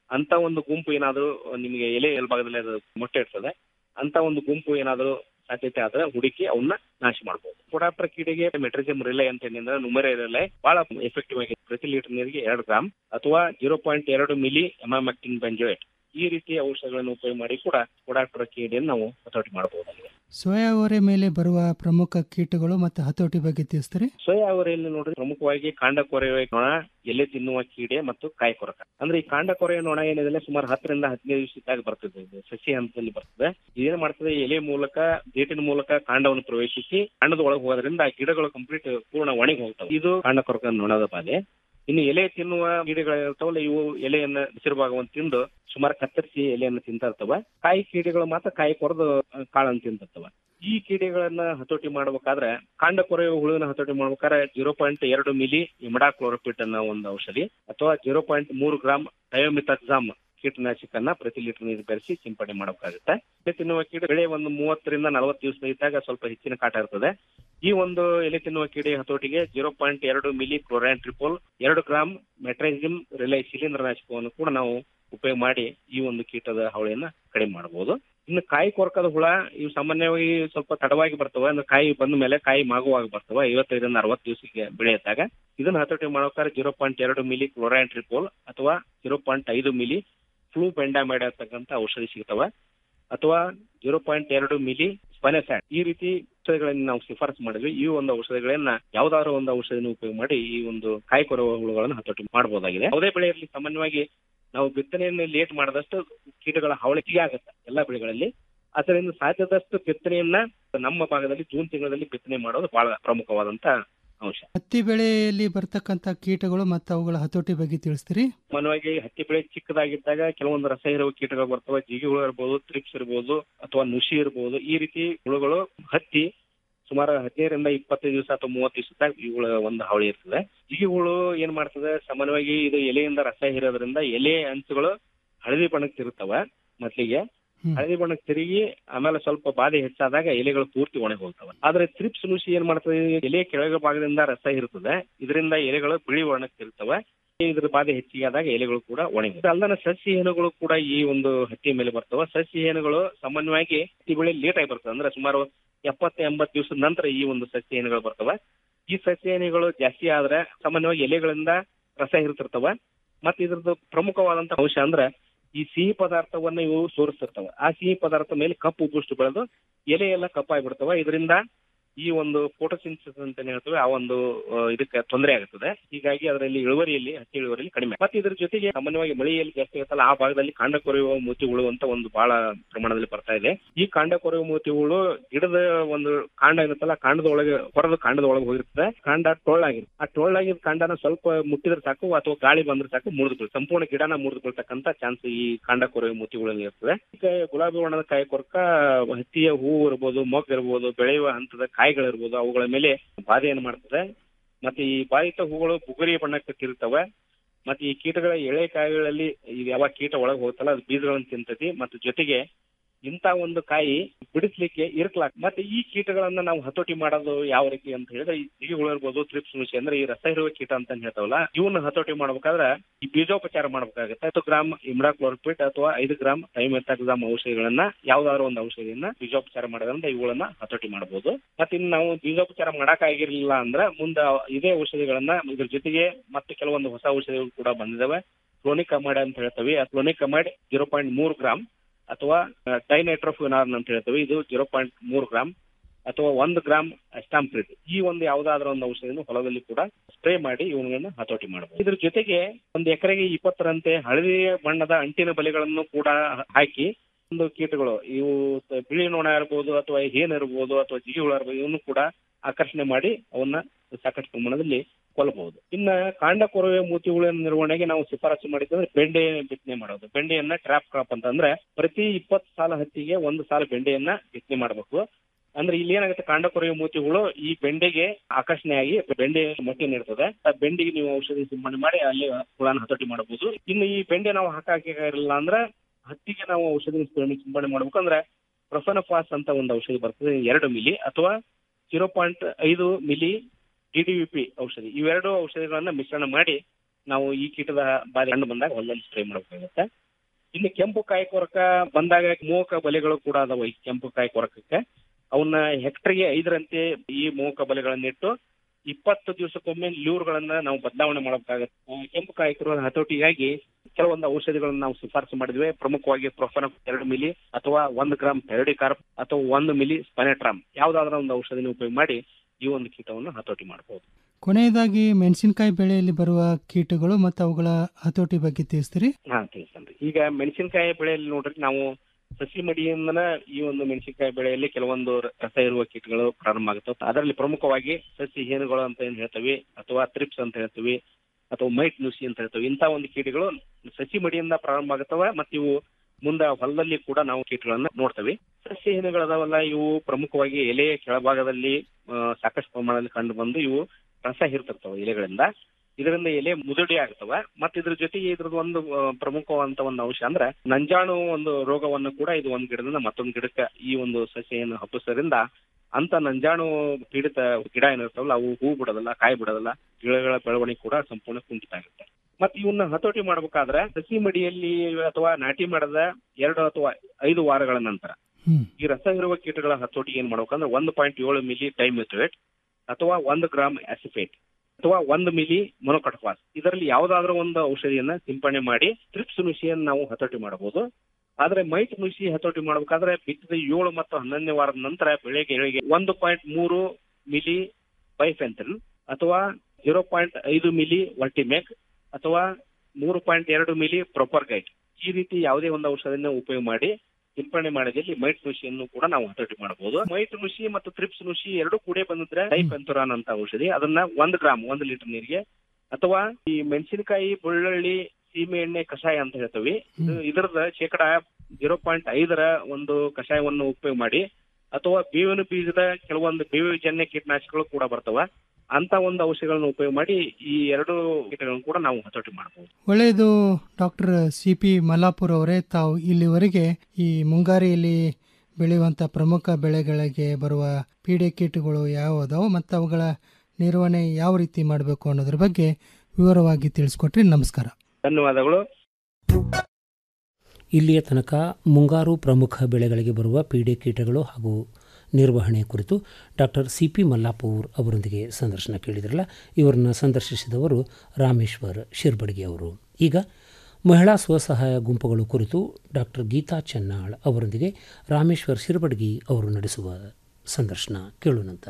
ಅಂತ ಒಂದು ಗುಂಪು ಏನಾದ್ರು ನಿಮಗೆ ಎಲೆ ಎಲ್ಭಾಗದಲ್ಲಿ ಅದು ಮೊಟ್ಟೆ ಇರ್ತದೆ ಅಂತ ಒಂದು ಗುಂಪು ಏನಾದ್ರು ಸಾಧ್ಯತೆ ಆದ್ರೆ ಹುಡುಕಿ ಅವನ್ನ ನಾಶ ಮಾಡಬಹುದು ಪೊಡಾಪ್ಟರ್ ಕೀಡೆಗೆ ಮೆಟ್ರಿಸಿಯಂ ರಿಲೈ ಅಂತ ಏನಿದ್ರೆ ನುಮೆರೆ ರಿಲೈ ಬಹಳ ಎಫೆಕ್ಟಿವ್ ಆಗಿ ಪ್ರತಿ ಲೀಟರ್ ನೀರಿಗೆ ಎರಡು ಗ್ರಾಮ್ ಅಥವಾ ಜೀರೋ ಪಾಯಿಂಟ್ ಎರಡು ಮಿಲಿ ಎಮಾಮೆಕ್ಟಿನ್ ಬೆಂಜೋಯೇಟ್ ಈ ರೀತಿಯ ಔಷಧಗಳನ್ನು ಉಪಯೋಗ ಮಾಡಿ ಕೂಡ ಪೊಡಾಪ್ಟರ್ ಕೀಡೆಯನ್ನು ನಾವು ಹತೋಟಿ ಮಾಡಬಹುದಾಗಿದೆ ಸೋಯಾ ಅವರೆ ಮೇಲೆ ಬರುವ ಪ್ರಮುಖ ಕೀಟಗಳು ಮತ್ತು ಹತೋಟಿ ಬಗ್ಗೆ ತಿಳಿಸ್ತೀರಿ ಸೋಯಾ ಅವರೆಯಲ್ಲಿ ನೋಡ್ರಿ ಪ್ರಮುಖವಾಗಿ ಕಾಂಡ ಕೊರೆಯುವ ನೊಣ ಎಲೆ ತಿನ್ನುವ ಕೀಡೆ ಮತ್ತು ಕಾಯಿ ಕೊರಕ ಅಂದ್ರೆ ಈ ಕಾಂಡ ಕೊರೆಯುವ ನೊಣ ಏನಿದೆ ಸುಮಾರು ಹತ್ತರಿಂದ ಹದಿನೈದು ದಿವಸ ಇದ್ದಾಗ ಬರ್ತದೆ ಇದು ಸಸಿ ಹಂತದಲ್ಲಿ ಬರ್ತದೆ ಇದೇನ್ ಮಾಡ್ತದೆ ಎಲೆ ಮೂಲಕ ದೇಟಿನ ಮೂಲಕ ಕಾಂಡವನ್ನು ಪ್ರವೇಶಿಸಿ ಕಾಂಡದ ಒಳಗೆ ಹೋಗೋದ್ರಿಂದ ಆ ಗಿಡಗಳು ಕಂಪ್ಲೀಟ್ ಪೂರ್ಣ ಒಣಗಿ ಹೋಗ್ತವೆ ಇದು ಕಾಂಡ ಕೊರಕ ನೊಣದ ಬಾಧೆ ಇನ್ನು ಎಲೆ ತಿನ್ನುವ ಕೀಡೆಗಳಿರ್ತಾವಲ್ಲ ಇವು ಎಲೆಯನ್ನ ಬಿಸಿರು ಭಾಗವನ್ನು ತಿಂದು ಸುಮಾರು ಕತ್ತರಿಸಿ ಎಲೆಯನ್ನು ತಿಂತಾ ಇರ್ತವ ಕಾಯಿ ಕೀಡೆಗಳು ಮಾತ್ರ ಕಾಯಿ ಕೊರೆದು ಕಾಳನ್ನು ತಿಂತಿರ್ತವ ಈ ಕೀಡೆಗಳನ್ನ ಹತೋಟಿ ಮಾಡ್ಬೇಕಾದ್ರೆ ಕಾಂಡ ಕೊರೆಯುವ ಹುಳುವಿನ ಹತೋಟಿ ಮಾಡ್ಬೇಕಾದ್ರೆ ಜೀರೋ ಪಾಯಿಂಟ್ ಎರಡು ಮಿಲಿ ಇಮಡಾ ಕ್ಲೋರೋಪಿಟ್ ಅನ್ನೋ ಒಂದು ಔಷಧಿ ಅಥವಾ ಜೀರೋ ಪಾಯಿಂಟ್ ಮೂರು ಗ್ರಾಮ್ ಡಯೋಮಿಥಾಕ್ಸಾಮ್ ಕೀಟನಾಶಕನ್ನ ಪ್ರತಿ ಲೀಟರ್ ನೀರು ಬೆರೆಸಿ ಸಿಂಪಡಣೆ ಮಾಡಬೇಕಾಗುತ್ತೆ ಎಲೆ ತಿನ್ನುವ ಕೀಡೆ ಬೆಳೆ ಒಂದು ಮೂವತ್ತರಿಂದ ನಲವತ್ತು ದಿವಸ ಇದ್ದಾಗ ಸ್ವಲ್ಪ ಹೆಚ್ಚಿನ ಕಾಟ ಇರ್ತದೆ ಈ ಒಂದು ಎಲೆ ತಿನ್ನುವ ಕೀಡೆ ಹತೋಟಿಗೆ ಜೀರೋ ಪಾಯಿಂಟ್ ಎರಡು ಮಿಲಿ ಕ್ಲೋರೈನ್ ಟ್ರಿಪೋಲ್ ಎರಡು ಗ್ರಾಮ್ ಮೆಟ್ರೈಸಿಮ್ ರಿಲೈ ಶಿಲೀಂಧ್ರನಾಶಕವನ್ನು ಕೂಡ ನಾವು ಉಪಯೋಗ ಮಾಡಿ ಈ ಒಂದು ಕೀಟದ ಹಾವಳಿಯನ್ನ ಕಡಿಮೆ ಮಾಡಬಹುದು ಇನ್ನು ಕಾಯಿ ಕೊರಕದ ಹುಳ ಇವು ಸಾಮಾನ್ಯವಾಗಿ ಸ್ವಲ್ಪ ತಡವಾಗಿ ಬರ್ತವೆ ಅಂದ್ರೆ ಕಾಯಿ ಬಂದ ಮೇಲೆ ಕಾಯಿ ಮಾಗುವಾಗ ಬರ್ತವೆ ಐವತ್ತೈದರಿಂದ ಅರವತ್ತು ದಿವಸಕ್ಕೆ ಬೆಳೆಯುತ್ತಾಗ ಇದನ್ನ ಹತೋಟಿ ಮಾಡೋಕ್ಕಾದ್ರೆ ಜೀರೋ ಪಾಯಿಂಟ್ ಎರಡು ಮಿಲಿ ಕ್ಲೋರೈನ್ ಟ್ರಿಪೋಲ್ ಅಥವಾ ಜೀರೋ ಪಾಯಿಂಟ್ ಐದು ಮಿಲಿ ಫ್ಲೂ ಬೆಂಡಾಮೈಡ್ ಅಂತಕ್ಕಂಥ ಔಷಧಿ ಸಿಗ್ತವೆ ಅಥವಾ ಜೀರೋ ಪಾಯಿಂಟ್ ಎರಡು ಮಿಲಿ ಸ್ಪನೆಸ್ಯಾಡ್ ಈ ರೀತಿ ಔಷಧಿಗಳನ್ನ ನಾವು ಶಿಫಾರಸು ಮಾಡಿದ್ವಿ ಈ ಒಂದು ಔಷಧಿಗಳನ್ನ ಯಾವ್ದಾದ್ರು ಒಂದು ಔಷಧಿನ ಉಪಯೋಗ ಮಾಡಿ ಈ ಒಂದು ಕಾಯಿ ಕೊರುವ ಹುಳುಗಳನ್ನು ಹತೋಟಿ ಮಾಡಬಹುದಾಗಿದೆ ಯಾವುದೇ ಬೆಳೆ ಇರಲಿ ಸಾಮಾನ್ಯವಾಗಿ ನಾವು ಬಿತ್ತನೆಯನ್ನು ಲೇಟ್ ಮಾಡಿದಷ್ಟು ಕೀಟಗಳ ಹಾವಳಿ ಹೆಚ್ಚಿಗೆ ಆಗುತ್ತೆ ಎಲ್ಲಾ ಬೆಳೆಗಳಲ್ಲಿ ಅದರಿಂದ ಸಾಧ್ಯದಷ್ಟು ಬಿತ್ತನೆಯನ್ನ ನಮ್ಮ ಭಾಗದಲ್ಲಿ ಜೂನ್ ತಿಂಗಳಲ್ಲಿ ಬಿತ್ತನೆ ಮಾಡೋದು ಬಹಳ ಪ್ರಮುಖವಾದಂತ ಅಂಶ ಹತ್ತಿ ಬೆಳೆಯಲ್ಲಿ ಬರ್ತಕ್ಕಂಥ ಕೀಟಗಳು ಮತ್ತು ಅವುಗಳ ಹತೋಟಿ ಬಗ್ಗೆ ತಿಳಿಸ್ತೀರಿ ಸಾಮಾನ್ಯವಾಗಿ ಹತ್ತಿ ಬೆಳೆ ಚಿಕ್ಕದಾಗಿದ್ದಾಗ ಕೆಲವೊಂದು ರಸ ಇರುವ ಕೀಟಗಳು ಬರ್ತವೆ ಜಿಗಿ ಹುಳು ಇರ್ಬೋದು ತ್ರಿಪ್ಸ್ ಇರ್ಬೋದು ಅಥವಾ ನುಷಿ ಇರ್ಬೋದು ಈ ರೀತಿ ಹುಳುಗಳು ಹತ್ತಿ ಸುಮಾರು ಹದಿನೈದರಿಂದ ಇಪ್ಪತ್ತೈದು ದಿವಸ ಅಥವಾ ಮೂವತ್ತು ದಿವಸದಾಗ ಇವುಗಳ ಒಂದು ಹಾವಳಿ ಇರ್ತದೆ ಜಿಗಿ ಹುಳು ಏನ್ ಮಾಡ್ತದೆ ಸಾಮಾನ್ಯವಾಗಿ ಇದು ಎಲೆಯಿಂದ ರಸ ಹೀರೋದ್ರಿಂದ ಎಲೆ ಅಂಚುಗಳು ಹಳದಿ ಬಣ್ಣಕ್ಕೆ ತಿರುತ್ತವೆ ಮೊದಲಿಗೆ ಹಳದಿ ಬಣ್ಣಕ್ಕೆ ತಿರುಗಿ ಆಮೇಲೆ ಸ್ವಲ್ಪ ಬಾಧೆ ಹೆಚ್ಚಾದಾಗ ಎಲೆಗಳು ಪೂರ್ತಿ ಒಣಗಿ ಹೋಗ್ತವೆ ಆದ್ರೆ ತ್ರಿಪ್ಸ್ ನುಷಿ ಏನ್ ಮಾಡ್ತದೆ ಎಲೆ ಕೆಳಗೆ ಭಾಗದಿಂದ ರಸ ಇರ್ತದೆ ಇದರಿಂದ ಎಲೆಗಳು ಬಿಳಿ ವರ್ಣಕ್ಕೆ ತಿರುತ್ತವೆ ಇದ್ರ ಬಾಧೆ ಹೆಚ್ಚಿಗೆ ಆದಾಗ ಎಲೆಗಳು ಕೂಡ ಒಣಗಿ ಅಲ್ಲದೆ ಸಸ್ಯ ಹೇನುಗಳು ಕೂಡ ಈ ಒಂದು ಹತ್ತಿ ಮೇಲೆ ಬರ್ತವೆ ಸಸ್ಯ ಹೇನುಗಳು ಸಾಮಾನ್ಯವಾಗಿ ಹತ್ತಿ ಬೆಳೆ ಲೇಟ್ ಆಗಿ ಬರ್ತವೆ ಅಂದ್ರೆ ಸುಮಾರು ಎಪ್ಪತ್ತ ಎಂಬತ್ತು ದಿವಸದ ನಂತರ ಈ ಒಂದು ಸಸ್ಯ ಹೇನುಗಳು ಬರ್ತವೆ ಈ ಸಸ್ಯ ಹೇನುಗಳು ಜಾಸ್ತಿ ಆದ್ರೆ ಸಾಮಾನ್ಯವಾಗಿ ಎಲೆಗಳಿಂದ ರಸ ಹಿರ್ತಿರ್ತವೆ ಮತ್ತೆ ಇದ್ರದ್ದು ಪ್ರಮುಖವಾದಂತ ಅಂಶ ಅಂದ್ರೆ ಈ ಸಿಹಿ ಪದಾರ್ಥವನ್ನ ಇವು ಸೋರಿಸ್ತಿರ್ತವೆ ಆ ಸಿಹಿ ಪದಾರ್ಥ ಮೇಲೆ ಕಪ್ಪು ಬೂಸ್ಟ್ ಬೆಳೆದು ಎಲೆ ಎಲ್ಲ ಕಪ್ಪಾಗ್ಬಿಡ್ತವೆ ಇದರಿಂದ ಈ ಒಂದು ಫೋಟೋಸಿಂಥಸಿಸ್ ಅಂತ ಹೇಳ್ತೇವೆ ಆ ಒಂದು ಆ, ಇದಕ್ಕೆ ತೊಂದರೆ ಆಗುತ್ತದೆ ಹೀಗಾಗಿ ಅದರಲ್ಲಿ ಇಳುವರಿಯಲ್ಲಿ ಹತ್ತಿ ಇಳುವರಿಯಲ್ಲಿ ಕಡಿಮೆ ಮತ್ತೆ ಇದ್ರ ಜೊತೆಗೆ ಸಾಮಾನ್ಯವಾಗಿ ಮಳೆಯಲ್ಲಿ ಜಾಸ್ತಿ ಇರುತ್ತಲ್ಲ ಆ ಭಾಗದಲ್ಲಿ ಕಾಂಡ ಕೊರೆಯುವ ಮೂತಿ ಹುಳು ಅಂತ ಒಂದು ಬಹಳ ಪ್ರಮಾಣದಲ್ಲಿ ಬರ್ತಾ ಇದೆ ಈ ಕಾಂಡ ಕೊರೆಯುವ ಮೂತಿ ಹುಳು ಗಿಡದ ಒಂದು ಕಾಂಡ ಇರುತ್ತಲ್ಲ ಕಾಂಡದ ಒಳಗೆ ಹೊರದ ಕಾಂಡದ ಒಳಗೆ ಹೋಗಿರ್ತದೆ ಕಾಂಡ ಟೊಳ್ಳಾಗಿರುತ್ತೆ ಆ ಟೊಳ್ಳಾಗಿದ್ದ ಕಾಂಡನ ಸ್ವಲ್ಪ ಮುಟ್ಟಿದ್ರೆ ಸಾಕು ಅಥವಾ ಗಾಳಿ ಬಂದ್ರೆ ಸಾಕು ಮುರಿದು ಬೀಳುತ್ತೆ ಸಂಪೂರ್ಣ ಗಿಡನ ಮುರಿದು ಬೀಳ್ತಕ್ಕಂತ ಚಾನ್ಸ್ ಈ ಕಾಂಡ ಕೊರೆಯುವ ಮೂತಿಗಳಲ್ಲಿ ಇರ್ತದೆ ಈಗ ಗುಲಾಬಿ ಬಣ್ಣದ ಕಾಯಿ ಕೊರಕ ಹತ್ತಿಯ ಹೂವು ಇರ್ಬೋದು ಮೊಗ್ಗು ಇರ್ಬೋದು ಬೆಳೆಯುವ ಹಂತದ ಕಾಯಿಗಳಿರ್ಬೋದು ಅವುಗಳ ಮೇಲೆ ಬಾಧೆಯನ್ನು ಮಾಡ್ತದೆ ಮತ್ತೆ ಈ ಬಾಧಿತ ಹೂಗಳು ಬುಗುರಿ ಬಣ್ಣಕ್ಕೆ ತಿರುತ್ತವೆ ಮತ್ತೆ ಈ ಕೀಟಗಳ ಎಳೆ ಕಾಯಿಗಳಲ್ಲಿ ಇದು ಯಾವಾಗ ಕೀಟ ಒಳಗೆ ಹೋಗ್ತಲ್ಲ ಅದು ಬೀಜಗಳನ್ನು ತಿಂತತಿ ಮತ್ತು ಜೊತೆಗೆ ಇಂತ ಒಂದು ಕಾಯಿ ಬಿಡಿಸ್ಲಿಕ್ಕೆ ಇರ್ಕಲಾಕ್ ಮತ್ತೆ ಈ ಕೀಟಗಳನ್ನ ನಾವು ಹತೋಟಿ ಮಾಡೋದು ಯಾವ ರೀತಿ ಅಂತ ಹೇಳಿದ್ರೆ ಈ ಜಿಗಿಗಳು ಇರ್ಬೋದು ತ್ರಿಪ್ಸ್ ನುಷಿ ಅಂದ್ರೆ ಈ ರಸ ಇರುವ ಕೀಟ ಅಂತ ಹೇಳ್ತಾವಲ್ಲ ಇವನ್ನ ಹತೋಟಿ ಮಾಡ್ಬೇಕಾದ್ರೆ ಈ ಬೀಜೋಪಚಾರ ಮಾಡ್ಬೇಕಾಗುತ್ತೆ ಹತ್ತು ಗ್ರಾಮ್ ಇಮ್ಡಾ ಕ್ಲೋರ್ಪಿಟ್ ಅಥವಾ ಐದು ಗ್ರಾಮ್ ಟೈಮೆಟಾಕ್ಸಾಮ್ ಔಷಧಿಗಳನ್ನ ಯಾವ್ದಾದ್ರು ಒಂದು ಔಷಧಿಯನ್ನ ಬೀಜೋಪಚಾರ ಮಾಡೋದ್ರಿಂದ ಇವುಗಳನ್ನ ಹತೋಟಿ ಮಾಡಬಹುದು ಮತ್ತೆ ಇನ್ನು ನಾವು ಬೀಜೋಪಚಾರ ಮಾಡಕ್ ಆಗಿರ್ಲಿಲ್ಲ ಅಂದ್ರೆ ಮುಂದೆ ಇದೇ ಔಷಧಿಗಳನ್ನ ಇದ್ರ ಜೊತೆಗೆ ಮತ್ತೆ ಕೆಲವೊಂದು ಹೊಸ ಔಷಧಿಗಳು ಕೂಡ ಬಂದಿದಾವೆ ಕ್ಲೋನಿಕ್ ಅಮೈಡ್ ಅಂತ ಹೇಳ್ತೇವೆ ಆ ಕ್ಲೋನಿಕ್ ಅಮೈಡ್ ಜೀರೋ ಪಾಯಿಂಟ್ ಮೂರು ಗ್ರಾಮ್ ಅಥವಾ ಡೈನೈಟ್ರೋಫಿನಾರ್ನ್ ಅಂತ ಹೇಳ್ತೇವೆ ಇದು ಜೀರೋ ಪಾಯಿಂಟ್ ಮೂರು ಗ್ರಾಮ್ ಅಥವಾ ಒಂದು ಗ್ರಾಮ್ ಅಸ್ಟಾಂಪ್ರಿಡ್ ಈ ಒಂದು ಯಾವ್ದಾದ್ರು ಒಂದು ಔಷಧಿಯನ್ನು ಹೊಲದಲ್ಲಿ ಕೂಡ ಸ್ಪ್ರೇ ಮಾಡಿ ಇವುಗಳನ್ನ ಹತೋಟಿ ಮಾಡಬಹುದು ಇದ್ರ ಜೊತೆಗೆ ಒಂದು ಎಕರೆಗೆ ಇಪ್ಪತ್ತರಂತೆ ಹಳದಿ ಬಣ್ಣದ ಅಂಟಿನ ಬಲೆಗಳನ್ನು ಕೂಡ ಹಾಕಿ ಒಂದು ಕೀಟಗಳು ಇವು ಬಿಳಿ ನೊಣ ಇರ್ಬೋದು ಅಥವಾ ಹೇನ್ ಇರ್ಬೋದು ಅಥವಾ ಜಿಗಿ ಹುಳ ಇರ್ಬೋದು ಇವನು ಕೂಡ ಆಕರ್ಷಣೆ ಮಾಡಿ ಅವನ್ನ ಸಾಕಷ್ಟು ಪ್ರಮಾಣದಲ್ಲಿ ಕೊಲ್ಲಬಹುದು ಇನ್ನ ಕಾಂಡ ಕೊರವೆ ಮೂತಿ ಹುಳ ನಿರ್ವಹಣೆಗೆ ನಾವು ಶಿಫಾರಸು ಮಾಡಿದ್ರೆ ಬೆಂಡೆ ಬಿತ್ತನೆ ಮಾಡೋದು ಬೆಂಡೆಯನ್ನ ಟ್ರಾಪ್ ಕ್ರಾಪ್ ಅಂತ ಅಂದ್ರೆ ಪ್ರತಿ ಇಪ್ಪತ್ತು ಸಾಲ ಹತ್ತಿಗೆ ಒಂದು ಸಾಲ ಬೆಂಡೆಯನ್ನ ಬಿತ್ತನೆ ಮಾಡಬೇಕು ಅಂದ್ರೆ ಇಲ್ಲಿ ಏನಾಗುತ್ತೆ ಕಾಂಡ ಕೊರೆಯುವ ಮೂತಿ ಹುಳು ಈ ಬೆಂಡೆಗೆ ಆಕರ್ಷಣೆಯಾಗಿ ಬೆಂಡೆ ಮೊಟ್ಟೆ ನೀಡ್ತದೆ ಆ ಬೆಂಡೆಗೆ ನೀವು ಔಷಧಿ ಸಿಂಪಡಣೆ ಮಾಡಿ ಅಲ್ಲಿ ಹುಳನ ಹತೋಟಿ ಮಾಡಬಹುದು ಇನ್ನು ಈ ಬೆಂಡೆ ನಾವು ಹಾಕಾಕಿರಲಿಲ್ಲ ಅಂದ್ರೆ ಹತ್ತಿಗೆ ನಾವು ಔಷಧಿ ಸಿಂಪಡಣೆ ಮಾಡ್ಬೇಕಂದ್ರೆ ಪ್ರೊಫೆನಫಾಸ್ ಅಂತ ಒಂದು ಔಷಧಿ ಬರ್ತದೆ ಎರಡು ಮಿಲಿ ಅಥವಾ ಜೀರೋ ಪಾಯಿಂಟ್ ಐದು ಮಿಲಿ ಡಿಡಿವಿಪಿ ಔಷಧಿ ಇವೆರಡು ಔಷಧಿಗಳನ್ನ ಮಿಶ್ರಣ ಮಾಡಿ ನಾವು ಈ ಕೀಟದ ಬಾರಿ ಕಂಡು ಬಂದಾಗ ಹೊಲದಲ್ಲಿ ಸ್ಪ್ರೇ ಮಾಡಬೇಕಾಗುತ್ತೆ ಇನ್ನು ಕೆಂಪು ಕಾಯಿ ಕೊರಕ ಬಂದಾಗ ಮೋಹಕ ಬಲೆಗಳು ಕೂಡ ಅದಾವ ಈ ಕೆಂಪು ಕಾಯಿ ಕೊರಕಕ್ಕೆ ಅವನ್ನ ಹೆಕ್ಟರ್ಗೆ ಐದರಂತೆ ಈ ಮೋಹಕ ಬಲೆಗಳನ್ನಿಟ್ಟು ಇಪ್ಪತ್ತು ದಿವಸಕ್ಕೊಮ್ಮೆ ಲ್ಯೂರ್ಗಳನ್ನ ನಾವು ಬದಲಾವಣೆ ಮಾಡಬೇಕಾಗುತ್ತೆ ಆ, ಕೆಂಪು ಕಾಯಿ ಕೊರಕ ಹತೋಟಿಗಾಗಿ ಕೆಲವೊಂದು ಔಷಧಿಗಳನ್ನ ನಾವು ಶಿಫಾರಸು ಮಾಡಿದ್ವಿ ಪ್ರಮುಖವಾಗಿ ಪ್ರೊಫನಫ್ ಎರಡು ಮಿಲಿ ಅಥವಾ ಒಂದು ಗ್ರಾಮ್ ಪೆರಡಿಕಾರ್ಪ್ ಅಥವಾ ಒಂದು ಮಿಲಿ ಸ್ಪನೆಟ್ರಾಮ್ ಯಾವ್ದಾದ್ರ ಒಂದು ಔಷಧಿನ ಉಪಯೋಗ ಮಾಡಿ ಈ ಒಂದು ಕೀಟವನ್ನು ಹತೋಟಿ ಮಾಡಬಹುದು ಕೊನೆಯದಾಗಿ ಮೆಣಸಿನಕಾಯಿ ಬೆಳೆಯಲ್ಲಿ ಬರುವ ಕೀಟಗಳು ಮತ್ತು ಅವುಗಳ ಹತೋಟಿ ಬಗ್ಗೆ ತಿಳಿಸ್ತೀರಿ ಹಾ ತಿಳಿಸ್ತೇನೆ ಈಗ ಮೆಣಸಿನಕಾಯಿ ಬೆಳೆಯಲ್ಲಿ ನೋಡ್ರಿ ನಾವು ಸಸಿ ಮಡಿಯಿಂದನ ಈ ಒಂದು ಮೆಣಸಿನಕಾಯಿ ಬೆಳೆಯಲ್ಲಿ ಕೆಲವೊಂದು ರಸ ಇರುವ ಕೀಟಗಳು ಪ್ರಾರಂಭ ಆಗುತ್ತವೆ ಅದರಲ್ಲಿ ಪ್ರಮುಖವಾಗಿ ಸಸಿ ಹೇನುಗಳು ಅಂತ ಏನ್ ಹೇಳ್ತೀವಿ ಅಥವಾ ತ್ರಿಪ್ಸ್ ಅಂತ ಹೇಳ್ತೀವಿ ಅಥವಾ ಮೈಟ್ ನುಸಿ ಅಂತ ಹೇಳ್ತೀವಿ ಇಂಥ ಒಂದು ಕೀಟಗಳು ಸಸಿ ಮಡಿಯಿಂದ ಪ್ರಾರಂಭ ಆಗುತ್ತವೆ ಮತ್ತು ಇವು ಮುಂದೆ ಹೊಲದಲ್ಲಿ ಕೂಡ ನಾವು ಕೀಟಗಳನ್ನ ನೋಡ್ತೇವೆ ಸಸ್ಯ ಹೇನುಗಳದಾವಲ್ಲ ಇವು ಪ್ರಮುಖವಾಗಿ ಎಲೆಯ ಕೆಳಭಾಗದಲ್ಲಿ ಆ, ಸಾಕಷ್ಟು ಪ್ರಮಾಣದಲ್ಲಿ ಕಂಡು ಬಂದು ಇವು ರಸ ಹೀರ್ತಿರ್ತವೆ ಎಲೆಗಳಿಂದ ಇದರಿಂದ ಎಲೆ ಮುದುಡಿ ಆಗ್ತವ ಮತ್ತೆ ಇದ್ರ ಜೊತೆಗೆ ಇದ್ರದ್ದು ಒಂದು ಆ, ಪ್ರಮುಖವಂತ ಒಂದು ಅಂಶ ಅಂದ್ರೆ ನಂಜಾಣು ಒಂದು ರೋಗವನ್ನು ಕೂಡ ಇದು ಒಂದ್ ಗಿಡದಿಂದ ಮತ್ತೊಂದು ಗಿಡಕ್ಕೆ ಈ ಒಂದು ಸಸ್ಯ ಏನು ಹಬ್ಬಿಸೋದ್ರಿಂದ ಅಂತ ನಂಜಾಣು ಪೀಡಿತ ಗಿಡ ಏನಿರ್ತಾವಲ್ಲ ಅವು ಹೂ ಬಿಡೋದಲ್ಲ ಕಾಯಿ ಬಿಡೋದಲ್ಲ ಗಿಡಗಳ ಬೆಳವಣಿಗೆ ಕೂಡ ಸಂಪೂರ್ಣ ಕುಂಠಿತ ಆಗುತ್ತೆ ಮತ್ತೆ ಇವನ್ನ ಹತೋಟಿ ಮಾಡ್ಬೇಕಾದ್ರೆ ಸಸಿ ಮಡಿಯಲ್ಲಿ ಅಥವಾ ನಾಟಿ ಮಾಡದ ಎರಡು ಅಥವಾ ಐದು ವಾರಗಳ ನಂತರ ಈ ರಸ ಇರುವ ಕೀಟಗಳ ಹತೋಟಿ ಏನ್ ಮಾಡ್ಬೇಕಂದ್ರೆ ಒಂದು ಪಾಯಿಂಟ್ ಏಳು ಮಿಲಿ ಟೈಮಿಥೇಟ್ ಅಥವಾ ಒಂದು ಗ್ರಾಮ್ ಆಸಿಫೇಟ್ ಅಥವಾ ಒಂದು ಮಿಲಿ ಮೊನೊಕಟಫಾಸ್ ಇದರಲ್ಲಿ ಯಾವ್ದಾದ್ರೂ ಒಂದು ಔಷಧಿಯನ್ನ ಸಿಂಪಡಣೆ ಮಾಡಿ ಟ್ರಿಪ್ಸ್ ನುಸಿಯನ್ನು ನಾವು ಹತೋಟಿ ಮಾಡಬಹುದು ಆದ್ರೆ ಮೈಟ್ ನುಸಿ ಹತೋಟಿ ಮಾಡ್ಬೇಕಾದ್ರೆ ಬಿತ್ತಿದ ಏಳು ಮತ್ತು ಹನ್ನೊಂದನೇ ವಾರದ ನಂತರ ಬೆಳೆಗೆ ಎಳೆಗೆ ಒಂದು ಪಾಯಿಂಟ್ ಮೂರು ಮಿಲಿ ಬೈಫೆಂಥಿಲ್ ಅಥವಾ ಜೀರೋ ಪಾಯಿಂಟ್ ಐದು ಮಿಲಿ ವರ್ಟಿಮೆಕ್ ಅಥವಾ ಮೂರು ಪಾಯಿಂಟ್ ಎರಡು ಮಿಲಿ ಪ್ರೊಪರ್ಗೈಟ್ ಈ ರೀತಿ ಯಾವುದೇ ಒಂದು ಔಷಧಿನ ಉಪಯೋಗ ಮಾಡಿ ಸಿಂಪಡಣೆ ಮಾಡಿದಲ್ಲಿ ಮೈಟ್ ನುಸಿಯನ್ನು ಕೂಡ ನಾವು ಹತೋಟಿ ಮಾಡಬಹುದು ಮೈಟ್ ನುಸಿ ಮತ್ತು ತ್ರಿಪ್ಸ್ ನುಸಿ ಎರಡು ಕೂಡೇ ಬಂದಿದ್ರೆ ಡೈಪೆಂಥುರಾನ್ ಅಂತ ಔಷಧಿ ಅದನ್ನ ಒಂದ್ ಗ್ರಾಮ್ ಒಂದು ಲೀಟರ್ ನೀರಿಗೆ ಅಥವಾ ಈ ಮೆಣಸಿನಕಾಯಿ ಬೆಳ್ಳುಳ್ಳಿ ಸೀಮೆ ಎಣ್ಣೆ ಕಷಾಯ ಅಂತ ಹೇಳ್ತೀವಿ ಇದು ಇದರದ ಶೇಕಡ ಜೀರೋ ಪಾಯಿಂಟ್ ಐದರ ಒಂದು ಕಷಾಯವನ್ನು ಉಪಯೋಗ ಮಾಡಿ ಅಥವಾ ಬೇವಿನ ಬೀಜದ ಕೆಲವೊಂದು ಬೇವು ಜನ್ಯ ಕೀಟನಾಶಕಗಳು ಕೂಡ ಬರ್ತವ ಅಂತ ಒಂದು ಔಷಧಿಗಳನ್ನ ಉಪಯೋಗ ಮಾಡಿ ಈ ಎರಡು ಕೀಟಗಳನ್ನು ಕೂಡ ನಾವು ಹತೋಟಿ ಮಾಡಬಹುದು ಒಳ್ಳೆಯದು ಡಾಕ್ಟರ್ ಸಿ ಪಿ ಮಲ್ಲಾಪುರ್ ಅವರೇ ತಾವು ಇಲ್ಲಿವರೆಗೆ ಈ ಮುಂಗಾರಿಯಲ್ಲಿ ಬೆಳೆಯುವಂಥ ಪ್ರಮುಖ ಬೆಳೆಗಳಿಗೆ ಬರುವ ಪೀಡೆ ಕೀಟಗಳು ಯಾವುದಾವು ಮತ್ತು ಅವುಗಳ ನಿರ್ವಹಣೆ ಯಾವ ರೀತಿ ಮಾಡಬೇಕು ಅನ್ನೋದ್ರ ಬಗ್ಗೆ ವಿವರವಾಗಿ ತಿಳಿಸ್ಕೊಟ್ರಿ ನಮಸ್ಕಾರ ಧನ್ಯವಾದಗಳು ಇಲ್ಲಿಯ ತನಕ ಮುಂಗಾರು ಪ್ರಮುಖ ಬೆಳೆಗಳಿಗೆ ಬರುವ ಪೀಡೆ ಕೀಟಗಳು ಹಾಗೂ ನಿರ್ವಹಣೆ ಕುರಿತು ಡಾಕ್ಟರ್ ಸಿ ಪಿ ಮಲ್ಲಾಪುರ್ ಅವರೊಂದಿಗೆ ಸಂದರ್ಶನ ಕೇಳಿದ್ರಲ್ಲ ಇವರನ್ನು ಸಂದರ್ಶಿಸಿದವರು ರಾಮೇಶ್ವರ್ ಶಿರ್ಬಡ್ಗಿ ಅವರು ಈಗ ಮಹಿಳಾ ಸ್ವಸಹಾಯ ಗುಂಪುಗಳು ಕುರಿತು ಡಾಕ್ಟರ್ ಗೀತಾ ಚೆನ್ನಾಳ್ ಅವರೊಂದಿಗೆ ರಾಮೇಶ್ವರ್ ಶಿರ್ಬಡ್ಗಿ ಅವರು ನಡೆಸುವ ಸಂದರ್ಶನ ಕೇಳೋಣಂತ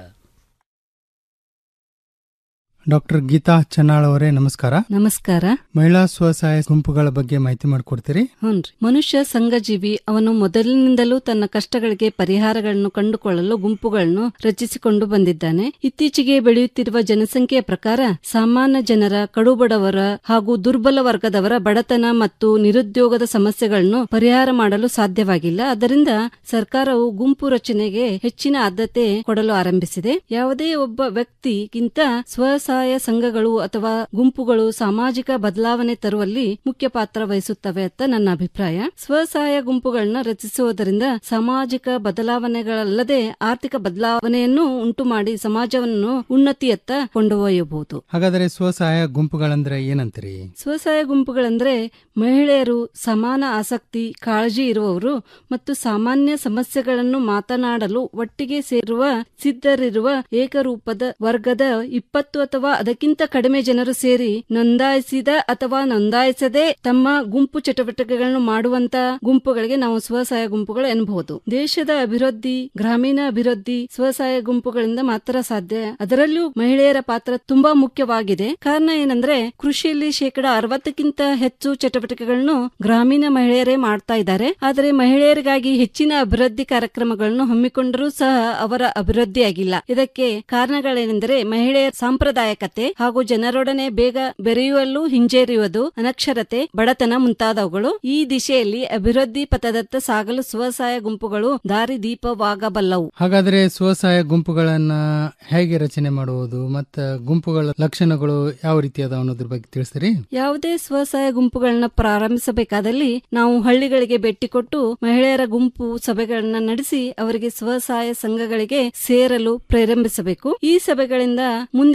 ಡಾಕ್ಟರ್ ಗೀತಾ ಚೆನ್ನಾಳ್ ಅವರೇ ನಮಸ್ಕಾರ ನಮಸ್ಕಾರ ಮಹಿಳಾ ಸ್ವಸಹಾಯ ಗುಂಪುಗಳ ಬಗ್ಗೆ ಮಾಹಿತಿ ಮಾಡಿಕೊಡ್ತೀರಿ ಹುನ್ರಿ ಮನುಷ್ಯ ಸಂಘಜೀವಿ ಅವನು ಮೊದಲಿನಿಂದಲೂ ತನ್ನ ಕಷ್ಟಗಳಿಗೆ ಪರಿಹಾರಗಳನ್ನು ಕಂಡುಕೊಳ್ಳಲು ಗುಂಪುಗಳನ್ನು ರಚಿಸಿಕೊಂಡು ಬಂದಿದ್ದಾನೆ ಇತ್ತೀಚೆಗೆ ಬೆಳೆಯುತ್ತಿರುವ ಜನಸಂಖ್ಯೆಯ ಪ್ರಕಾರ ಸಾಮಾನ್ಯ ಜನರ ಕಡುಬಡವರ ಹಾಗೂ ದುರ್ಬಲ ವರ್ಗದವರ ಬಡತನ ಮತ್ತು ನಿರುದ್ಯೋಗದ ಸಮಸ್ಯೆಗಳನ್ನು ಪರಿಹಾರ ಮಾಡಲು ಸಾಧ್ಯವಾಗಿಲ್ಲ ಅದರಿಂದ ಸರ್ಕಾರವು ಗುಂಪು ರಚನೆಗೆ ಹೆಚ್ಚಿನ ಆದ್ಯತೆ ಕೊಡಲು ಆರಂಭಿಸಿದೆ ಯಾವುದೇ ಒಬ್ಬ ವ್ಯಕ್ತಿಗಿಂತ ಸ್ವಸಹಾಯ ಸಂಘಗಳು ಅಥವಾ ಗುಂಪುಗಳು ಸಾಮಾಜಿಕ ಬದಲಾವಣೆ ತರುವಲ್ಲಿ ಮುಖ್ಯ ಪಾತ್ರ ವಹಿಸುತ್ತವೆ ಅಂತ ನನ್ನ ಅಭಿಪ್ರಾಯ ಸ್ವಸಹಾಯ ಗುಂಪುಗಳನ್ನ ರಚಿಸುವುದರಿಂದ ಸಾಮಾಜಿಕ ಬದಲಾವಣೆಗಳಲ್ಲದೆ ಆರ್ಥಿಕ ಬದಲಾವಣೆಯನ್ನು ಉಂಟು ಮಾಡಿ ಸಮಾಜವನ್ನು ಉನ್ನತಿಯತ್ತ ಕೊಂಡೊಯ್ಯಬಹುದು ಹಾಗಾದರೆ ಸ್ವಸಹಾಯ ಗುಂಪುಗಳಂದ್ರೆ ಏನಂತೀರಿ ಸ್ವಸಹಾಯ ಗುಂಪುಗಳಂದ್ರೆ ಮಹಿಳೆಯರು ಸಮಾನ ಆಸಕ್ತಿ ಕಾಳಜಿ ಇರುವವರು ಮತ್ತು ಸಾಮಾನ್ಯ ಸಮಸ್ಯೆಗಳನ್ನು ಮಾತನಾಡಲು ಒಟ್ಟಿಗೆ ಸೇರುವ ಸಿದ್ಧರಿರುವ ಏಕರೂಪದ ವರ್ಗದ ಇಪ್ಪತ್ತು ಅಥವಾ ಅದಕ್ಕಿಂತ ಕಡಿಮೆ ಜನರು ಸೇರಿ ನೋಂದಾಯಿಸಿದ ಅಥವಾ ನೋಂದಾಯಿಸದೆ ತಮ್ಮ ಗುಂಪು ಚಟುವಟಿಕೆಗಳನ್ನು ಮಾಡುವಂತ ಗುಂಪುಗಳಿಗೆ ನಾವು ಸ್ವಸಹಾಯ ಗುಂಪುಗಳು ಎನ್ನಬಹುದು ದೇಶದ ಅಭಿವೃದ್ಧಿ ಗ್ರಾಮೀಣ ಅಭಿವೃದ್ಧಿ ಸ್ವಸಹಾಯ ಗುಂಪುಗಳಿಂದ ಮಾತ್ರ ಸಾಧ್ಯ ಅದರಲ್ಲೂ ಮಹಿಳೆಯರ ಪಾತ್ರ ತುಂಬಾ ಮುಖ್ಯವಾಗಿದೆ ಕಾರಣ ಏನಂದ್ರೆ ಕೃಷಿಯಲ್ಲಿ ಶೇಕಡ ಅರವತ್ತಕ್ಕಿಂತ ಹೆಚ್ಚು ಚಟುವಟಿಕೆಗಳನ್ನು ಗ್ರಾಮೀಣ ಮಹಿಳೆಯರೇ ಮಾಡ್ತಾ ಇದ್ದಾರೆ ಆದರೆ ಮಹಿಳೆಯರಿಗಾಗಿ ಹೆಚ್ಚಿನ ಅಭಿವೃದ್ಧಿ ಕಾರ್ಯಕ್ರಮಗಳನ್ನು ಹಮ್ಮಿಕೊಂಡರೂ ಸಹ ಅವರ ಅಭಿವೃದ್ಧಿ ಆಗಿಲ್ಲ ಇದಕ್ಕೆ ಕಾರಣಗಳೇನೆಂದರೆ ಮಹಿಳೆಯರ ಸಾಂಪ್ರದಾಯಿಕತೆ ಹಾಗೂ ಜನರೊಡನೆ ಬೇಗ ಬೆರೆಯುವಲ್ಲೂ ಹಿಂಜರಿಯುವುದು ಅನಕ್ಷರತೆ ಬಡತನ ಮುಂತಾದವುಗಳು ಈ ದಿಶೆಯಲ್ಲಿ ಅಭಿವೃದ್ಧಿ ಪಥದತ್ತ ಸಾಗಲು ಸ್ವಸಹಾಯ ಗುಂಪುಗಳು ದಾರಿದೀಪವಾಗಬಲ್ಲವು ಹಾಗಾದ್ರೆ ಸ್ವಸಹಾಯ ಗುಂಪುಗಳನ್ನ ಹೇಗೆ ರಚನೆ ಮಾಡುವುದು ಮತ್ತ ಗುಂಪುಗಳ ಲಕ್ಷಣಗಳು ಯಾವ ರೀತಿ ಅದಾವ ಅನ್ನೋದ್ರ ಬಗ್ಗೆ ತಿಳಿಸ್ತೀರಿ ಯಾವುದೇ ಸ್ವಸಹಾಯ ಗುಂಪುಗಳನ್ನ ಪ್ರಾರಂಭಿಸಬೇಕಾದಲ್ಲಿ ನಾವು ಹಳ್ಳಿಗಳಿಗೆ ಭೇಟಿ ಕೊಟ್ಟು ಮಹಿಳೆಯರ ಗುಂಪು ಸಭೆಗಳನ್ನ ನಡೆಸಿ ಅವರಿಗೆ ಸ್ವಸಹಾಯ ಸಂಘಗಳಿಗೆ ಸೇರಲು ಪ್ರೇರೇಪಿಸಬೇಕು ಈ ಸಭೆಗಳಿಂದ ಮುಂದೆ ಬಂದ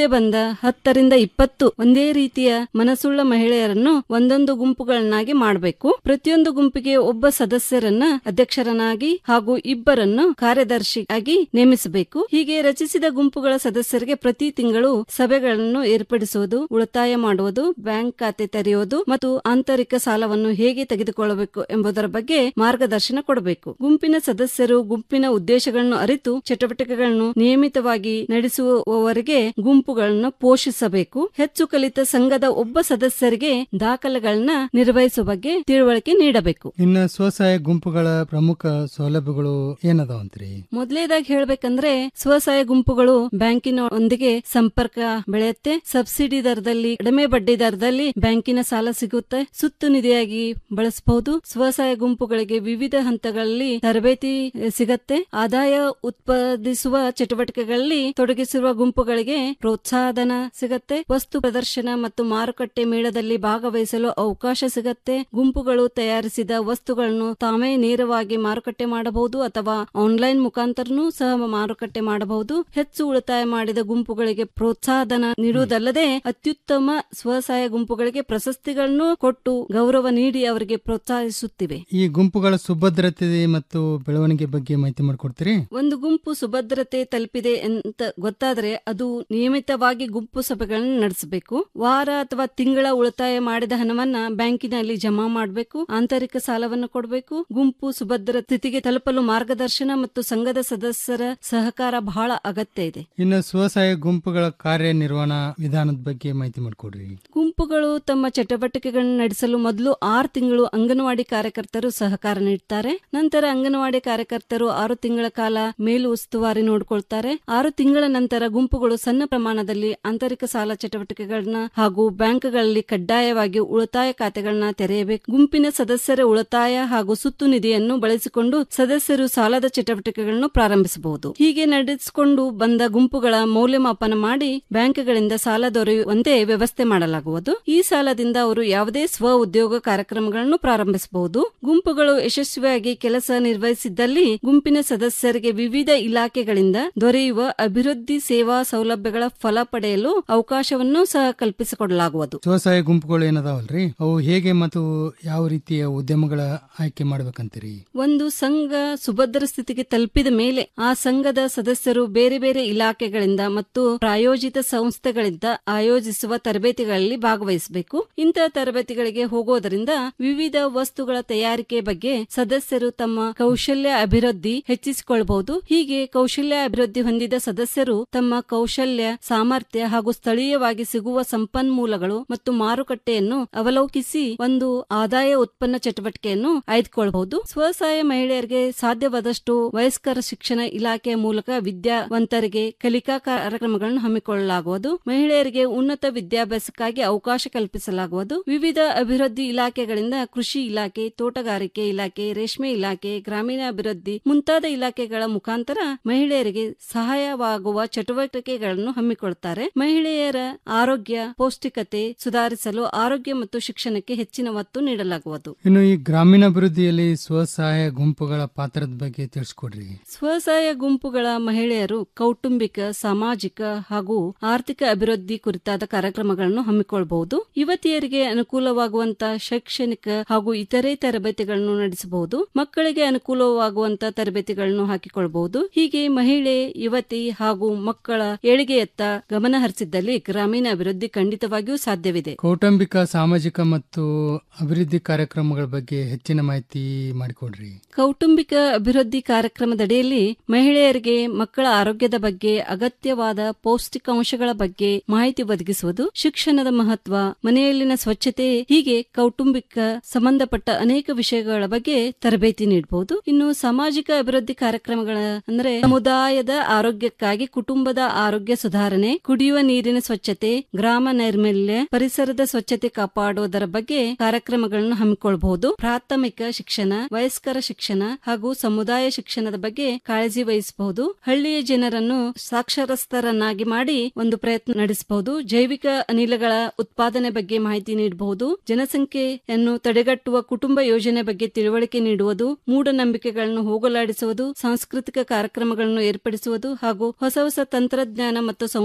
ಹತ್ತರಿಂದ ಇಪ್ಪತ್ತು ಒಂದೇ ರೀತಿಯ ಮನಸ್ಸುಳ್ಳ ಮಹಿಳೆಯರನ್ನು ಒಂದೊಂದು ಗುಂಪುಗಳನ್ನಾಗಿ ಮಾಡಬೇಕು ಪ್ರತಿಯೊಂದು ಗುಂಪಿಗೆ ಒಬ್ಬ ಸದಸ್ಯರನ್ನ ಅಧ್ಯಕ್ಷರನ್ನಾಗಿ ಹಾಗೂ ಇಬ್ಬರನ್ನು ಕಾರ್ಯದರ್ಶಿಯಾಗಿ ನೇಮಿಸಬೇಕು ಹೀಗೆ ರಚಿಸಿದ ಗುಂಪುಗಳ ಸದಸ್ಯರಿಗೆ ಪ್ರತಿ ತಿಂಗಳು ಸಭೆಗಳನ್ನು ಏರ್ಪಡಿಸುವುದು ಉಳಿತಾಯ ಮಾಡುವುದು ಬ್ಯಾಂಕ್ ಖಾತೆ ತೆರೆಯುವುದು ಮತ್ತು ಆಂತರಿಕ ಸಾಲವನ್ನು ಹೇಗೆ ತೆಗೆದುಕೊಳ್ಳಬೇಕು ಎಂಬುದರ ಬಗ್ಗೆ ಮಾರ್ಗದರ್ಶನ ಕೊಡಬೇಕು ಗುಂಪಿನ ಸದಸ್ಯರು ಗುಂಪಿನ ಉದ್ದೇಶಗಳನ್ನು ಅರಿತು ಚಟುವಟಿಕೆಗಳನ್ನು ನಿಯಮಿತವಾಗಿ ನಡೆಸುವವರೆಗೆ ಗುಂಪುಗಳನ್ನು ಪೋಷಿಸಬೇಕು ಹೆಚ್ಚು ಕಲಿತ ಸಂಘದ ಒಬ್ಬ ಸದಸ್ಯರಿಗೆ ದಾಖಲೆಗಳನ್ನ ನಿರ್ವಹಿಸುವ ಬಗ್ಗೆ ತಿಳುವಳಿಕೆ ನೀಡಬೇಕು ಇನ್ನು ಸ್ವಸಹಾಯ ಗುಂಪುಗಳ ಪ್ರಮುಖ ಸೌಲಭ್ಯಗಳು ಏನದಾವಂತ್ರಿ ಮೊದಲೇದಾಗಿ ಹೇಳ್ಬೇಕಂದ್ರೆ ಸ್ವಸಹಾಯ ಗುಂಪುಗಳು ಬ್ಯಾಂಕಿನ ಒಂದಿಗೆ ಸಂಪರ್ಕ ಬೆಳೆಯುತ್ತೆ ಸಬ್ಸಿಡಿ ದರದಲ್ಲಿ ಕಡಿಮೆ ಬಡ್ಡಿ ದರದಲ್ಲಿ ಬ್ಯಾಂಕಿನ ಸಾಲ ಸಿಗುತ್ತೆ ಸುತ್ತು ನಿಧಿಯಾಗಿ ಬಳಸಬಹುದು ಸ್ವಸಹಾಯ ಗುಂಪುಗಳಿಗೆ ವಿವಿಧ ಹಂತಗಳಲ್ಲಿ ತರಬೇತಿ ಅಹ್, ಸಿಗತ್ತೆ ಆದಾಯ ಉತ್ಪಾದಿಸುವ ಚಟುವಟಿಕೆಗಳಲ್ಲಿ ತೊಡಗಿಸಿರುವ ಗುಂಪುಗಳಿಗೆ ಪ್ರೋತ್ಸಾಹಧನ ಸಿಗತ್ತೆ ವಸ್ತು ಪ್ರದರ್ಶನ ಮತ್ತು ಮಾರುಕಟ್ಟೆ ಮೇಳದಲ್ಲಿ ಭಾಗವಹಿಸಲು ಅವಕಾಶ ಸಿಗತ್ತೆ ಗುಂಪುಗಳು ತಯಾರಿಸಿದ ವಸ್ತುಗಳನ್ನು ತಾವೇ ನೇರವಾಗಿ ಮಾರುಕಟ್ಟೆ ಮಾಡಬಹುದು ಅಥವಾ ಆನ್ಲೈನ್ ಮುಖಾಂತರನೂ ಸಹ ಮಾರುಕಟ್ಟೆ ಮಾಡಬಹುದು ಹೆಚ್ಚು ಉಳಿತಾಯ ಮಾಡಿದ ಗುಂಪುಗಳಿಗೆ ಪ್ರೋತ್ಸಾಹಧನ ನೀಡುವುದಲ್ಲದೆ ಅತ್ಯುತ್ತಮ ಸ್ವಸಹಾಯ ಗುಂಪುಗಳಿಗೆ ಪ್ರಶಸ್ತಿಗಳನ್ನು ಕೊಟ್ಟು ಗೌರವ ನೀಡಿ ಅವರಿಗೆ ಪ್ರೋತ್ಸಾಹಿಸುತ್ತಿವೆ ಈ ಗುಂಪುಗಳ ಸುಭದ್ರತೆ ಮತ್ತು ಬೆಳವಣಿಗೆ ಬಗ್ಗೆ ಮಾಹಿತಿ ಮಾಡಿಕೊಡ್ತೀರಿ ಒಂದು ಗುಂಪು ಸುಭದ್ರತೆ ತಲುಪಿದೆ ಅಂತ ಗೊತ್ತಾದ್ರೆ ಅದು ನಿಯಮಿತವಾಗಿ ಗುಂಪು ಸಭೆಗಳನ್ನು ನಡೆಸಬೇಕು ವಾರ ಅಥವಾ ತಿಂಗಳ ಉಳಿತಾಯ ಮಾಡಿದ ಹಣವನ್ನ ಬ್ಯಾಂಕಿನಲ್ಲಿ ಜಮಾ ಮಾಡಬೇಕು ಆಂತರಿಕ ಸಾಲವನ್ನು ಕೊಡಬೇಕು ಗುಂಪು ಸುಭದ್ರ ಸ್ಥಿತಿಗೆ ತಲುಪಲು ಮಾರ್ಗದರ್ಶನ ಮತ್ತು ಸಂಘದ ಸದಸ್ಯರ ಸಹಕಾರ ಬಹಳ ಅಗತ್ಯ ಇದೆ ಇನ್ನು ಸ್ವಸಹಾಯ ಗುಂಪುಗಳ ಕಾರ್ಯನಿರ್ವಹಣಾ ವಿಧಾನದ ಬಗ್ಗೆ ಮಾಹಿತಿ ಮಾಡಿಕೊಡ್ರಿ ಗುಂಪುಗಳು ತಮ್ಮ ಚಟುವಟಿಕೆಗಳನ್ನು ನಡೆಸಲು ಮೊದಲು ಆರು ತಿಂಗಳು ಅಂಗನವಾಡಿ ಕಾರ್ಯಕರ್ತರು ಸಹಕಾರ ನೀಡುತ್ತಾರೆ ನಂತರ ಅಂಗನವಾಡಿ ಕಾರ್ಯಕರ್ತರು ಆರು ತಿಂಗಳ ಕಾಲ ಮೇಲು ಉಸ್ತುವಾರಿ ನೋಡಿಕೊಳ್ತಾರೆ ಆರು ತಿಂಗಳ ನಂತರ ಗುಂಪುಗಳು ಸಣ್ಣ ಪ್ರಮಾಣದಲ್ಲಿ ಆಂತರಿಕ ಸಾಲ ಚಟುವಟಿಕೆಗಳನ್ನ ಹಾಗೂ ಬ್ಯಾಂಕ್ಗಳಲ್ಲಿ ಕಡ್ಡಾಯವಾಗಿ ಉಳಿತಾಯ ಖಾತೆಗಳನ್ನ ತೆರೆಯಬೇಕು ಗುಂಪಿನ ಸದಸ್ಯರ ಉಳಿತಾಯ ಹಾಗೂ ಸುತ್ತು ನಿಧಿಯನ್ನು ಬಳಸಿಕೊಂಡು ಸದಸ್ಯರು ಸಾಲದ ಚಟುವಟಿಕೆಗಳನ್ನು ಪ್ರಾರಂಭಿಸಬಹುದು ಹೀಗೆ ನಡೆಸಿಕೊಂಡು ಬಂದ ಗುಂಪುಗಳ ಮೌಲ್ಯಮಾಪನ ಮಾಡಿ ಬ್ಯಾಂಕ್ಗಳಿಂದ ಸಾಲ ದೊರೆಯುವಂತೆ ವ್ಯವಸ್ಥೆ ಮಾಡಲಾಗುವುದು ಈ ಸಾಲದಿಂದ ಅವರು ಯಾವುದೇ ಸ್ವ ಉದ್ಯೋಗ ಕಾರ್ಯಕ್ರಮಗಳನ್ನು ಪ್ರಾರಂಭಿಸಬಹುದು ಗುಂಪುಗಳು ಯಶಸ್ವಿಯಾಗಿ ಕೆಲಸ ನಿರ್ವಹಿಸಿದ್ದಲ್ಲಿ ಗುಂಪಿನ ಸದಸ್ಯರಿಗೆ ವಿವಿಧ ಇಲಾಖೆಗಳಿಂದ ದೊರೆಯುವ ಅಭಿವೃದ್ಧಿ ಸೇವಾ ಸೌಲಭ್ಯಗಳ ಫಲ ಪಡೆಯಲು ಅವಕಾಶವನ್ನು ಸಹ ಕಲ್ಪಿಸಿಕೊಡಲಾಗುವುದು ಸ್ವಸಹಾಯ ಗುಂಪುಗಳು ಏನದಾವಲ್ರಿ ಅವು ಹೇಗೆ ಮತ್ತು ಯಾವ ರೀತಿಯ ಉದ್ಯಮಗಳ ಆಯ್ಕೆ ಮಾಡ್ಬೇಕಂತೀರಿ ಒಂದು ಸಂಘ ಸುಭದ್ರ ಸ್ಥಿತಿಗೆ ತಲುಪಿದ ಮೇಲೆ ಆ ಸಂಘದ ಸದಸ್ಯರು ಬೇರೆ ಬೇರೆ ಇಲಾಖೆಗಳಿಂದ ಮತ್ತು ಪ್ರಾಯೋಜಿತ ಸಂಸ್ಥೆಗಳಿಂದ ಆಯೋಜಿಸುವ ತರಬೇತಿಗಳಲ್ಲಿ ಭಾಗವಹಿಸಬೇಕು ಇಂತಹ ತರಬೇತಿಗಳಿಗೆ ಹೋಗೋದರಿಂದ ವಿವಿಧ ವಸ್ತುಗಳ ತಯಾರಿಕೆ ಬಗ್ಗೆ ಸದಸ್ಯರು ತಮ್ಮ ಕೌಶಲ್ಯ ಅಭಿವೃದ್ಧಿ ಹೆಚ್ಚಿಸಿಕೊಳ್ಳಬಹುದು ಹೀಗೆ ಕೌಶಲ್ಯ ಅಭಿವೃದ್ಧಿ ಹೊಂದಿದ ಸದಸ್ಯರು ತಮ್ಮ ಕೌಶಲ್ಯ ಸಾಮರ್ಥ್ಯ ಹಾಗೂ ಸ್ಥಳೀಯವಾಗಿ ಸಿಗುವ ಸಂಪನ್ಮೂಲಗಳು ಮತ್ತು ಮಾರುಕಟ್ಟೆಯನ್ನು ಅವಲೋಕಿಸಿ ಒಂದು ಆದಾಯ ಉತ್ಪನ್ನ ಚಟುವಟಿಕೆಯನ್ನು ಆಯ್ದುಕೊಳ್ಳಬಹುದು ಸ್ವಸಹಾಯ ಮಹಿಳೆಯರಿಗೆ ಸಾಧ್ಯವಾದಷ್ಟು ವಯಸ್ಕರ ಶಿಕ್ಷಣ ಇಲಾಖೆಯ ಮೂಲಕ ವಿದ್ಯಾವಂತರಿಗೆ ಕಲಿಕಾ ಕಾರ್ಯಕ್ರಮಗಳನ್ನು ಹಮ್ಮಿಕೊಳ್ಳಲಾಗುವುದು ಮಹಿಳೆಯರಿಗೆ ಉನ್ನತ ವಿದ್ಯಾಭ್ಯಾಸಕ್ಕಾಗಿ ಅವಕಾಶ ಕಲ್ಪಿಸಲಾಗುವುದು ವಿವಿಧ ಅಭಿವೃದ್ಧಿ ಇಲಾಖೆಗಳಿಂದ ಕೃಷಿ ಇಲಾಖೆ ತೋಟಗಾರಿಕೆ ಇಲಾಖೆ ರೇಷ್ಮೆ ಇಲಾಖೆ ಗ್ರಾಮೀಣಾಭಿವೃದ್ಧಿ ಮುಂತಾದ ಇಲಾಖೆಗಳ ಮುಖಾಂತರ ಮಹಿಳೆಯರಿಗೆ ಸಹಾಯವಾಗುವ ಚಟುವಟಿಕೆಗಳನ್ನು ಹಮ್ಮಿಕೊಳ್ಳುತ್ತಾರೆ ಮಹಿಳೆಯರ ಆರೋಗ್ಯ ಪೌಷ್ಟಿಕತೆ ಸುಧಾರಿಸಲು ಆರೋಗ್ಯ ಮತ್ತು ಶಿಕ್ಷಣಕ್ಕೆ ಹೆಚ್ಚಿನ ಒತ್ತು ನೀಡಲಾಗುವುದು ಇನ್ನು ಈ ಗ್ರಾಮೀಣಾಭಿವೃದ್ಧಿಯಲ್ಲಿ ಸ್ವಸಹಾಯ ಗುಂಪುಗಳ ಪಾತ್ರದ ಬಗ್ಗೆ ತಿಳಿಸ್ಕೊಡ್ರಿ ಸ್ವಸಹಾಯ ಗುಂಪುಗಳ ಮಹಿಳೆಯರು ಕೌಟುಂಬಿಕ ಸಾಮಾಜಿಕ ಹಾಗೂ ಆರ್ಥಿಕ ಅಭಿವೃದ್ಧಿ ಕುರಿತಾದ ಕಾರ್ಯಕ್ರಮಗಳನ್ನು ಹಮ್ಮಿಕೊಳ್ಳಬಹುದು ಯುವತಿಯರಿಗೆ ಅನುಕೂಲವಾಗುವಂತ ಶೈಕ್ಷಣಿಕ ಹಾಗೂ ಇತರೆ ತರಬೇತಿಗಳನ್ನು ನಡೆಸಬಹುದು ಮಕ್ಕಳಿಗೆ ಅನುಕೂಲವಾಗುವಂತ ತರಬೇತಿಗಳನ್ನು ಹಾಕಿಕೊಳ್ಳಬಹುದು ಹೀಗೆ ಮಹಿಳೆ ಯುವತಿ ಹಾಗೂ ಮಕ್ಕಳ ಏಳಿಗೆಯತ್ತ ಗಮನ ಹರಿಸಿದ್ದಲ್ಲಿ ಗ್ರಾಮೀಣ ಅಭಿವೃದ್ಧಿ ಖಂಡಿತವಾಗಿಯೂ ಸಾಧ್ಯವಿದೆ ಕೌಟುಂಬಿಕ ಸಾಮಾಜಿಕ ಮತ್ತು ಅಭಿವೃದ್ಧಿ ಕಾರ್ಯಕ್ರಮಗಳ ಬಗ್ಗೆ ಹೆಚ್ಚಿನ ಮಾಹಿತಿ ಮಾಡಿಕೊಡ್ರಿ ಕೌಟುಂಬಿಕ ಅಭಿವೃದ್ಧಿ ಕಾರ್ಯಕ್ರಮದಡಿಯಲ್ಲಿ ಮಹಿಳೆಯರಿಗೆ ಮಕ್ಕಳ ಆರೋಗ್ಯದ ಬಗ್ಗೆ ಅಗತ್ಯವಾದ ಪೌಷ್ಟಿಕಾಂಶಗಳ ಬಗ್ಗೆ ಮಾಹಿತಿ ಒದಗಿಸುವುದು ಶಿಕ್ಷಣದ ಮಹತ್ವ ಮನೆಯಲ್ಲಿನ ಸ್ವಚ್ಛತೆ ಹೀಗೆ ಕೌಟುಂಬಿಕ ಸಂಬಂಧಪಟ್ಟ ಅನೇಕ ವಿಷಯಗಳ ಬಗ್ಗೆ ತರಬೇತಿ ನೀಡಬಹುದು ಇನ್ನು ಸಾಮಾಜಿಕ ಅಭಿವೃದ್ಧಿ ಕಾರ್ಯಕ್ರಮಗಳ ಅಂದ್ರೆ ಸಮುದಾಯದ ಆರೋಗ್ಯಕ್ಕಾಗಿ ಕುಟುಂಬದ ಆರೋಗ್ಯ ಸುಧಾರಣೆ ಕುಡಿಯುವ ನೀರಿನ ಸ್ವಚ್ಛತೆ ಗ್ರಾಮ ನೈರ್ಮಲ್ಯ ಪರಿಸರದ ಸ್ವಚ್ಛತೆ ಕಾಪಾಡುವುದರ ಬಗ್ಗೆ ಕಾರ್ಯಕ್ರಮಗಳನ್ನು ಹಮ್ಮಿಕೊಳ್ಳಬಹುದು ಪ್ರಾಥಮಿಕ ಶಿಕ್ಷಣ ವಯಸ್ಕರ ಶಿಕ್ಷಣ ಹಾಗೂ ಸಮುದಾಯ ಶಿಕ್ಷಣದ ಬಗ್ಗೆ ಕಾಳಜಿ ವಹಿಸಬಹುದು ಹಳ್ಳಿಯ ಜನರನ್ನು ಸಾಕ್ಷರಸ್ಥರನ್ನಾಗಿ ಮಾಡಿ ಒಂದು ಪ್ರಯತ್ನ ನಡೆಸಬಹುದು ಜೈವಿಕ ಅನಿಲಗಳ ಉತ್ಪಾದನೆ ಬಗ್ಗೆ ಮಾಹಿತಿ ನೀಡಬಹುದು ಜನಸಂಖ್ಯೆಯನ್ನು ತಡೆಗಟ್ಟುವ ಕುಟುಂಬ ಯೋಜನೆ ಬಗ್ಗೆ ತಿಳುವಳಿಕೆ ನೀಡುವುದು ಮೂಢನಂಬಿಕೆಗಳನ್ನು ಹೋಗಲಾಡಿಸುವುದು ಸಾಂಸ್ಕೃತಿಕ ಕಾರ್ಯಕ್ರಮಗಳನ್ನು ಏರ್ಪಡಿಸುವುದು ಹಾಗೂ ಹೊಸ ಹೊಸ ತಂತ್ರಜ್ಞಾನ ಮತ್ತು ಸಂಶೋಧನೆಗಳ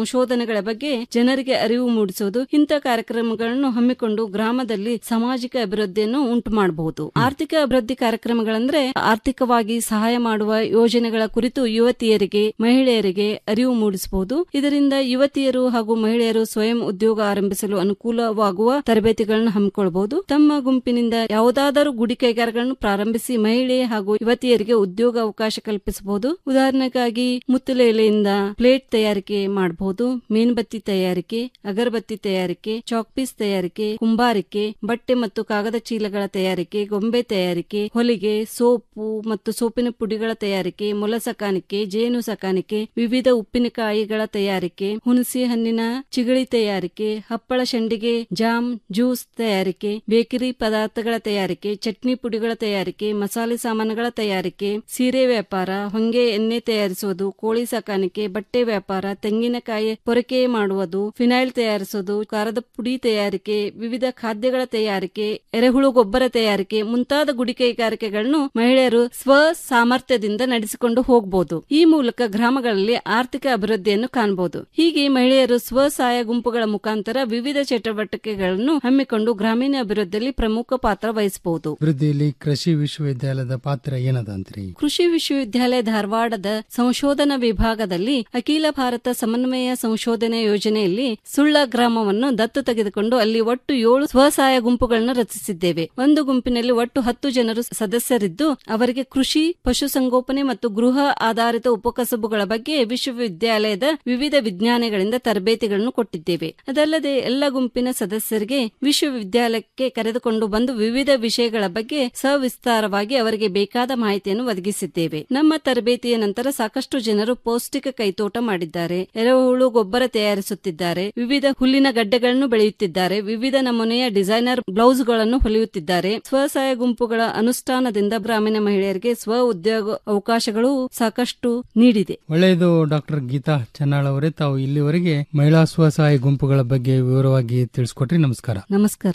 ಯೋಜನೆಗಳ ಬಗ್ಗೆ ಜನರಿಗೆ ಅರಿವು ಮೂಡಿಸುವುದು ಇಂಥ ಕಾರ್ಯಕ್ರಮಗಳನ್ನು ಹಮ್ಮಿಕೊಂಡು ಗ್ರಾಮದಲ್ಲಿ ಸಾಮಾಜಿಕ ಅಭಿವೃದ್ಧಿಯನ್ನು ಉಂಟು ಮಾಡಬಹುದು ಆರ್ಥಿಕ ಅಭಿವೃದ್ಧಿ ಕಾರ್ಯಕ್ರಮಗಳಂದ್ರೆ ಆರ್ಥಿಕವಾಗಿ ಸಹಾಯ ಮಾಡುವ ಯೋಜನೆಗಳ ಕುರಿತು ಯುವತಿಯರಿಗೆ ಮಹಿಳೆಯರಿಗೆ ಅರಿವು ಮೂಡಿಸಬಹುದು ಇದರಿಂದ ಯುವತಿಯರು ಹಾಗೂ ಮಹಿಳೆಯರು ಸ್ವಯಂ ಉದ್ಯೋಗ ಆರಂಭಿಸಲು ಅನುಕೂಲವಾಗುವ ತರಬೇತಿಗಳನ್ನು ಹಮ್ಮಿಕೊಳ್ಳಬಹುದು ತಮ್ಮ ಗುಂಪಿನಿಂದ ಯಾವುದಾದರೂ ಗುಡಿ ಕೈಗಾರಿಕೆಗಳನ್ನು ಪ್ರಾರಂಭಿಸಿ ಮಹಿಳೆ ಹಾಗೂ ಯುವತಿಯರಿಗೆ ಉದ್ಯೋಗ ಅವಕಾಶ ಕಲ್ಪಿಸಬಹುದು ಉದಾಹರಣೆಗಾಗಿ ಮುತ್ತಲೆ ಎಲೆಯಿಂದ ಪ್ಲೇಟ್ ತಯಾರಿಕೆ ಮಾಡಬಹುದು ಮೇನ್ಬತ್ತಿ ತಯಾರಿಕೆ ಅಗರಬತ್ತಿ ತಯಾರಿಕೆ ಚಾಕ್ಪೀಸ್ ತಯಾರಿಕೆ ಕುಂಬಾರಿಕೆ ಬಟ್ಟೆ ಮತ್ತು ಕಾಗದ ಚೀಲಗಳ ತಯಾರಿಕೆ ಗೊಂಬೆ ತಯಾರಿಕೆ ಹೊಲಿಗೆ ಸೋಪು ಮತ್ತು ಸೋಪಿನ ಪುಡಿಗಳ ತಯಾರಿಕೆ ಮೊಲ ಸಾಕಾಣಿಕೆ ಜೇನು ಸಾಕಾಣಿಕೆ ವಿವಿಧ ಉಪ್ಪಿನಕಾಯಿಗಳ ತಯಾರಿಕೆ ಹುಣಸೆ ಹಣ್ಣಿನ ಚಿಗಳಿ ತಯಾರಿಕೆ ಹಪ್ಪಳ ಶಂಡಿಗೆ ಜಾಮ್ ಜ್ಯೂಸ್ ತಯಾರಿಕೆ ಬೇಕರಿ ಪದಾರ್ಥಗಳ ತಯಾರಿಕೆ ಚಟ್ನಿ ಪುಡಿಗಳ ತಯಾರಿಕೆ ಮಸಾಲೆ ಸಾಮಾನುಗಳ ತಯಾರಿಕೆ ಸೀರೆ ವ್ಯಾಪಾರ ಹೊಂಗೆ ಎಣ್ಣೆ ತಯಾರಿಸುವುದು ಕೋಳಿ ಸಾಕಾಣಿಕೆ ಬಟ್ಟೆ ವ್ಯಾಪಾರ ತೆಂಗಿನಕಾಯಿ ಪೊರಕೆ ಮಾಡುವುದು ಫಿನೈಲ್ ತಯಾರಿಸುವುದು ಖಾರದ ಪುಡಿ ತಯಾರಿಕೆ ವಿವಿಧ ಖಾದ್ಯಗಳ ತಯಾರಿಕೆ ಎರೆಹುಳು ಗೊಬ್ಬರ ತಯಾರಿಕೆ ಮುಂತಾದ ಗುಡಿ ಕೈಗಾರಿಕೆಗಳನ್ನು ಮಹಿಳೆಯರು ಸ್ವ ಸಾಮರ್ಥ್ಯದಿಂದ ನಡೆಸಿಕೊಂಡು ಹೋಗಬಹುದು ಈ ಮೂಲಕ ಗ್ರಾಮಗಳಲ್ಲಿ ಆರ್ಥಿಕ ಅಭಿವೃದ್ಧಿಯನ್ನು ಕಾಣಬಹುದು ಹೀಗೆ ಮಹಿಳೆಯರು ಸ್ವಸಹಾಯ ಗುಂಪುಗಳ ಮುಖಾಂತರ ವಿವಿಧ ಚಟುವಟಿಕೆಗಳನ್ನು ಹಮ್ಮಿಕೊಂಡು ಗ್ರಾಮೀಣ ಅಭಿವೃದ್ಧಿಯಲ್ಲಿ ಪ್ರಮುಖ ಪಾತ್ರ ವಹಿಸಬಹುದು ಅಭಿವೃದ್ಧಿಯಲ್ಲಿ ಕೃಷಿ ವಿಶ್ವವಿದ್ಯಾಲಯದ ಪಾತ್ರ ಏನದ ಅಂತ್ರಿ ಕೃಷಿ ವಿಶ್ವವಿದ್ಯಾಲಯ ಧಾರವಾಡದ ಸಂಶೋಧನಾ ವಿಭಾಗದಲ್ಲಿ ಅಖಿಲ ಭಾರತ ಸಮನ್ವಯ ಸಂಶೋಧನೆ ಯೋಜನೆಯಲ್ಲಿ ಸುಳ್ಳ ಗ್ರಾಮವನ್ನು ದತ್ತು ತೆಗೆದುಕೊಂಡು ಅಲ್ಲಿ ಒಟ್ಟು ಏಳು ಸ್ವಸಹಾಯ ಗುಂಪುಗಳನ್ನು ರಚಿಸಿದ್ದೇವೆ ಒಂದು ಗುಂಪಿನಲ್ಲಿ ಒಟ್ಟು ಹತ್ತು ಜನರು ಸದಸ್ಯರಿದ್ದು ಅವರಿಗೆ ಕೃಷಿ ಪಶುಸಂಗೋಪನೆ ಮತ್ತು ಗೃಹ ಆಧಾರಿತ ಉಪಕಸಬುಗಳ ಬಗ್ಗೆ ವಿಶ್ವವಿದ್ಯಾಲಯದ ವಿವಿಧ ವಿಜ್ಞಾನಿಗಳಿಂದ ತರಬೇತಿಗಳನ್ನು ಕೊಟ್ಟಿದ್ದೇವೆ ಅದಲ್ಲದೆ ಎಲ್ಲ ಗುಂಪಿನ ಸದಸ್ಯರಿಗೆ ವಿಶ್ವವಿದ್ಯಾಲಯಕ್ಕೆ ಕರೆದುಕೊಂಡು ಬಂದು ವಿವಿಧ ವಿಷಯಗಳ ಬಗ್ಗೆ ಸವಿಸ್ತಾರವಾಗಿ ಅವರಿಗೆ ಬೇಕಾದ ಮಾಹಿತಿಯನ್ನು ಒದಗಿಸಿದ್ದೇವೆ ನಮ್ಮ ತರಬೇತಿಯ ನಂತರ ಸಾಕಷ್ಟು ಜನರು ಪೌಷ್ಟಿಕ ಕೈತೋಟ ಮಾಡಿದ್ದಾರೆ ಎರೆಹುಳು ಗೊಬ್ಬರ ತಯಾರಿಸುತ್ತಿದ್ದಾರೆ ವಿವಿಧ ಹುಲ್ಲಿನ ಗಡ್ಡೆಗಳನ್ನು ಬೆಳೆಯುತ್ತಿದ್ದಾರೆ ವಿವಿಧ ನಮೂನೆಯ ಡಿಸೈನರ್ ಬ್ಲೌಸ್ಗಳನ್ನು ಹೊಲಿಯುತ್ತಿದ್ದಾರೆ ಸ್ವಸಹಾಯ ಗುಂಪುಗಳ ಅನುಷ್ಠಾನದಿಂದ ಗ್ರಾಮೀಣ ಮಹಿಳೆಯರಿಗೆ ಸ್ವ ಉದ್ಯೋಗ ಅವಕಾಶಗಳು ಸಾಕಷ್ಟು ನೀಡಿದೆ ಒಳ್ಳೆಯದು ಡಾಕ್ಟರ್ ಗೀತಾ ಚನ್ನಾಳ್ ಅವರೇ ತಾವು ಇಲ್ಲಿವರೆಗೆ ಮಹಿಳಾ ಸ್ವಸಹಾಯ ಗುಂಪುಗಳ ಬಗ್ಗೆ ವಿವರವಾಗಿ ತಿಳಿಸ್ಕೊಟ್ರಿ ನಮಸ್ಕಾರ ನಮಸ್ಕಾರ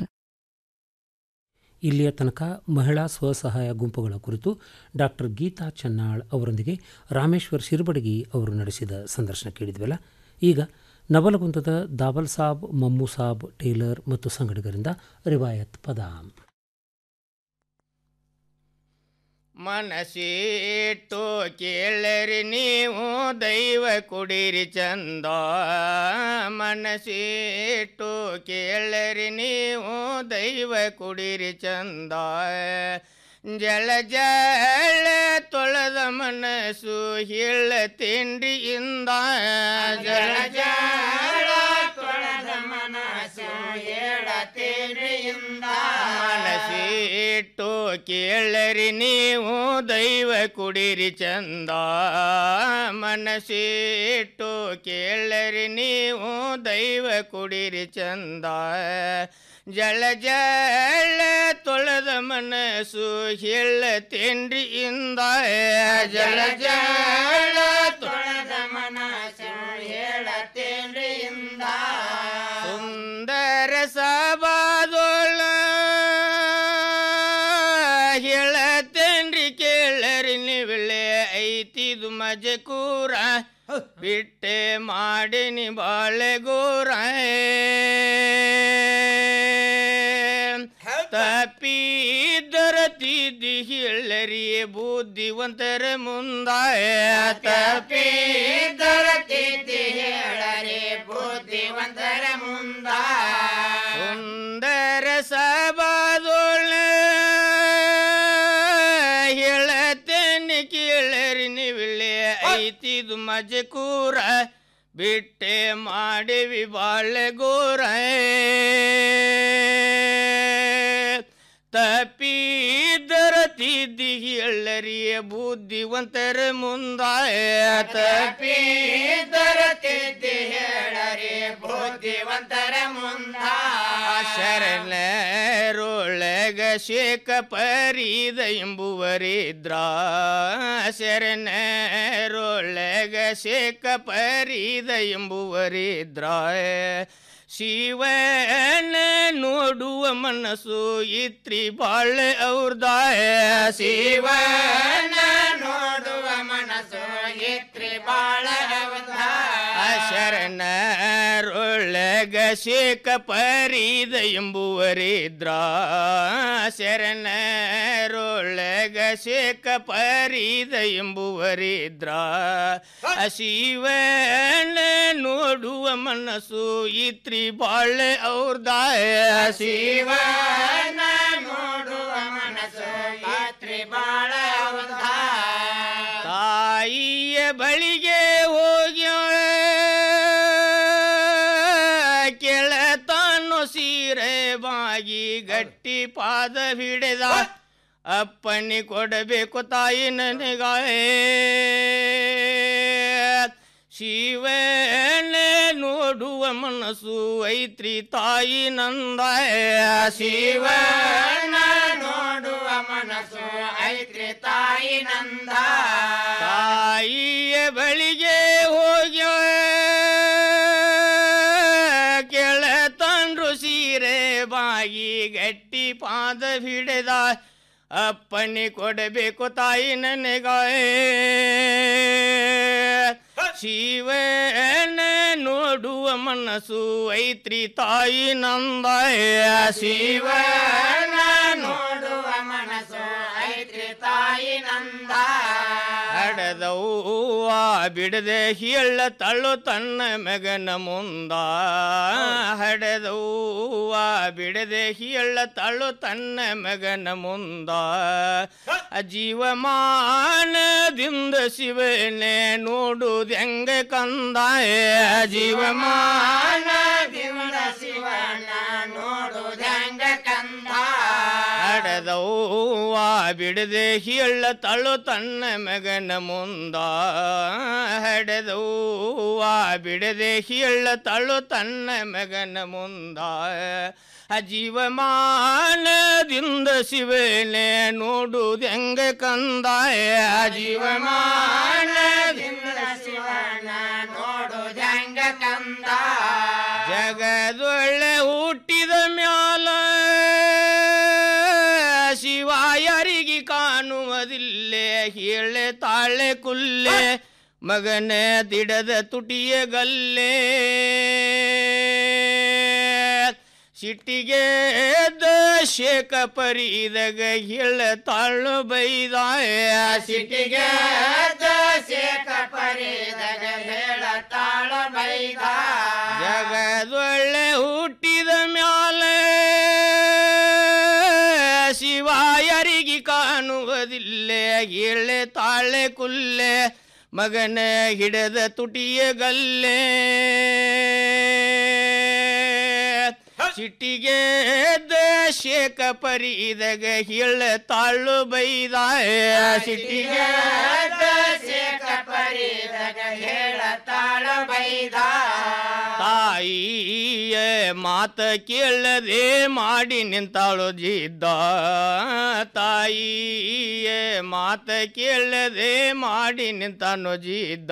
ಇಲ್ಲಿಯ ತನಕ ಮಹಿಳಾ ಸ್ವಸಹಾಯ ಗುಂಪುಗಳ ಕುರಿತು ಡಾಕ್ಟರ್ ಗೀತಾ ಚನ್ನಾಳ್ ಅವರೊಂದಿಗೆ ರಾಮೇಶ್ವರ್ ಶಿರ್ಬಡಗಿ ಅವರು ನಡೆಸಿದ ಸಂದರ್ಶನ ಕೇಳಿದ್ವಲ್ಲ ಈಗ ನವಲಗುಂದದ ದಾಬಲ್ ಸಾಬ್ ಮಮ್ಮು ಸಾಬ್ ಟೇಲರ್ ಮತ್ತು ಸಂಗಡಿಗರಿಂದ ರಿವಾಯತ್ ಪದ ಮನಸ್ಸಿಟ್ಟು ಕೇಳರಿ ನೀವು ದೈವ ಕುಡಿರಿ ಚಂದ ಮನಸ್ಸಿಟ್ಟು ಕೇಳರಿ ನೀವು ದೈವ ಕುಡಿರಿ ಚಂದ ಜಳ ಜಳ ತೊಳೆದ ಮನಸ್ಸು ಹೇಳ ತಿಂಡಿಯಿಂದ ಜಳ ಜಳ ತೊಳೆದ ಮನಸ್ಸು ಹೇಳ ತಿಂಡಿಯಿಂದ ಮನಸ್ಸಿಟ್ಟು ಕೇಳರಿ ನೀವು ದೈವ ಕುಡಿರಿ ಚಂದ ಮನಸ್ಸಿಟ್ಟು ಕೇಳರಿ ನೀವು ದೈವ ಕುಡಿರಿ ಚಂದ ಜಳ ಜಳ ತೊಳೆದ ಮನಸ್ಸು ಹೇಳ ತಿಂಡಿಯಿಂದ ಜಳ ಜಳ ತೊಳೆದ ಮನಸ್ಸು ಹೇಳ ತಿಂಡಿಯಿಂದ ಸುಂದರ ಸಬಾದೋಳ ಹೇಳತ್ತೇನ್ರಿ ಕೇಳರಿ ನೀವಿಳೆ ಐತಿದು ಮಜೆ ಕೂರ ಬಿಟ್ಟೆ ಮಾಡಿನಿ ಬಾಳೆ ಗೋರ ತಪ್ಪಿದ್ದರ ತಿದ್ದಿ ಹೇಳರಿ ಬುದ್ಧಿವಂತರ ಮುಂದಾಯ ತಪ್ಪಿದ್ದರ ತಿದ್ದಿ ಹೇಳರಿ ಬುದ್ಧಿವಂತರ ಮುಂದ ಸುಂದರ ಸಬಾದೋಳ ಹೇಳತ್ತೇನೆ ಕೇಳರಿ ನೀವಿಳೆ ಐತಿದು ಮಜೆ ಕೂರ ಬಿಟ್ಟೆ ಮಾಡಿವಿ ಬಾಳೆ ಗೋರ ತಪ್ಪಿದ್ದರ ತಿದ್ದಿ ಹೇಳರಿಯ ಬುದ್ಧಿವಂತರ ಮುಂದಾಯ ತಪ್ಪಿದ್ದರ ತಿದ್ದಿ ಹೇಳರಿ ಬುದ್ಧಿವಂತರ ಮುಂದ ಶರಣರೊಳಗ ಶೇಖ ಪರೀದ ಎಂಬುವರಿದ್ರ ಶರಣರೊಳಗ ಶೇಖ ಪರೀದ ಎಂಬುವರಿದ್ರ ಶಿವನ ನೋಡುವ ಮನಸ್ಸು ಇತ್ರಿ ಬಾಳೆ ಅವ್ರದಾಯ ಶಿವನ ನೋಡುವ ಮನಸ್ಸು ಇತ್ರಿ ಬಾಳ ಶರಣ ಶರಣರೊಳಗ ಶೇಕ ಪರೀದ ಎಂಬುವರಿದ್ರ ಶರಣರೊಳಗ ಶೇಕ ಪರೀದ ಎಂಬುವರಿದ್ರ ಶಿವನ ನೋಡುವ ಮನಸ್ಸು ಇತ್ರಿ ಬಾಳೆ ಅವ್ರದಾಯ ಶಿವನ ನೋಡುವ ಮನಸ್ಸು ಇತ್ರಿ ಬಾಳೆ ತಾಯಿಯ ಬಳಿಗೆ ಹೋಗಿ ಕೆಳತಾನು ಸೀರೆ ಬಾಗಿ ಗಟ್ಟಿ ಪಾದ ಹಿಡಿದ ಅಪ್ಪನಿ ಕೊಡಬೇಕು ತಾಯಿ ನನಗಾಯ ಶಿವನ ನೋಡುವ ಮನಸ್ಸು ಐತ್ರಿ ತಾಯಿ ನಂದಾಯ ಶಿವನ ನೋಡುವ ಮನಸ್ಸು ಐತ್ರಿ ತಾಯಿ ನಂದ ತಾಯಿಯ ಬಳಿಗೆ ಹೋಗಿ ಕೆಳತಂಡ್ರು ಸೀರೆ ಬಾಗಿ ಗಟ್ಟಿ ಪಾದ ಹಿಡಿದ ಅಪ್ಪನಿ ಕೊಡಬೇಕು ತಾಯಿ ನನಗಾಯ ಶಿವನ ನೋಡುವ ಮನಸ್ಸು ಐತ್ರಿ ತಾಯಿ ನಂದಾಯ ಶಿವನ ನೋಡುವ ಮನಸ್ಸು ಐತ್ರಿ ತಾಯಿ ನಂದ ಹಡದವ್ವ ಬಿಡದೆ ಹೇಳ ತಳ್ಳು ತನ್ನ ಮಗನ ಮುಂದ ಹಡದವ್ವ ಬಿಡದೆ ಹೇಳ ತಳ್ಳು ತನ್ನ ಮಗನ ಮುಂದ ಜೀವಮಾನದಿಂದ ಶಿವನೇ ನೋಡುವುದು ಹೆಂಗ ಕಂದಾಯ ಜೀವಮಾನದಿಂದ ಶಿವನ ನೋಡುವುದು ಹೆಂಗ ಕಂದ ಹಡದವ್ವ ಬಿಡದೆ ಹೇಳ ತಳ್ಳು ತನ್ನ ಮಗನ ಮುಂದ ಹಡದವ್ವ ಬಿಡದೆ ಹೇಳ ತಳ್ಳು ತನ್ನ ಮಗನ ಮುಂದ ಜೀವಮಾನದಿಂದ ಶಿವನೇ ನೋಡುವುದು ಹೆಂಗ ಕಂದಾಯ ಜೀವಮಾನದಿಂದ ಶಿವನ ನೋಡುವುದು ಹೆಂಗ ಕಂದ ಜಗದೊಳ್ಳೆ ಹುಟ್ಟಿದ ಮ್ಯಾಲ ಶಿವ ಯಾರಿಗೆ ಕಾಣುವುದಿಲ್ಲೇ ಹೇಳೆ ತಾಳೆ ಕುಲ್ಲೆ ಮಗನೇ ದಿಡದ ತುಟಿಯ ಗಲ್ಲೆ ಸಿಟ್ಟಿಗೆ ಶೇಕ ಪರಿದಾಗ ಹೇಳ ತಾಳು ಬೈದಾಯ ಸಿಟ್ಟಿಗೆ ಶೇಕ ಪರಿದಾಗ ಹೇಳ ತಾಳು ಬೈದ ಜಗದೊಳ್ಳೆ ಹುಟ್ಟಿದ ಮ್ಯಾಲೆ ಶಿವ ಯಾರಿಗೆ ಕಾಣುವುದಿಲ್ಲ ಹೇಳೆ ತಾಳೆ ಕುಲ್ಲೆ ಮಗನ ಹಿಡದ ತುಟಿಯ ಗಲ್ಲೆ ಸಿಟ್ಟಿಗೆ ಶೇಕ ಪರಿದಾಗ ಹೇಳ ತಾಳು ಬೈದಾಯ ಸಿಟ್ಟಿಗೆ ಶೇಕ ಪರಿದಾಗ ಹೇಳ ತಾಳು ಬೈದ ತಾಯಿಯ ಮಾತ ಕೇಳದೆ ಮಾಡಿ ನಿಂತಾಳು ಜಿದ್ದ ತಾಯಿಯ ಮಾತ ಕೇಳದೆ ಮಾಡಿ ನಿಂತಾನು ಜಿದ್ದ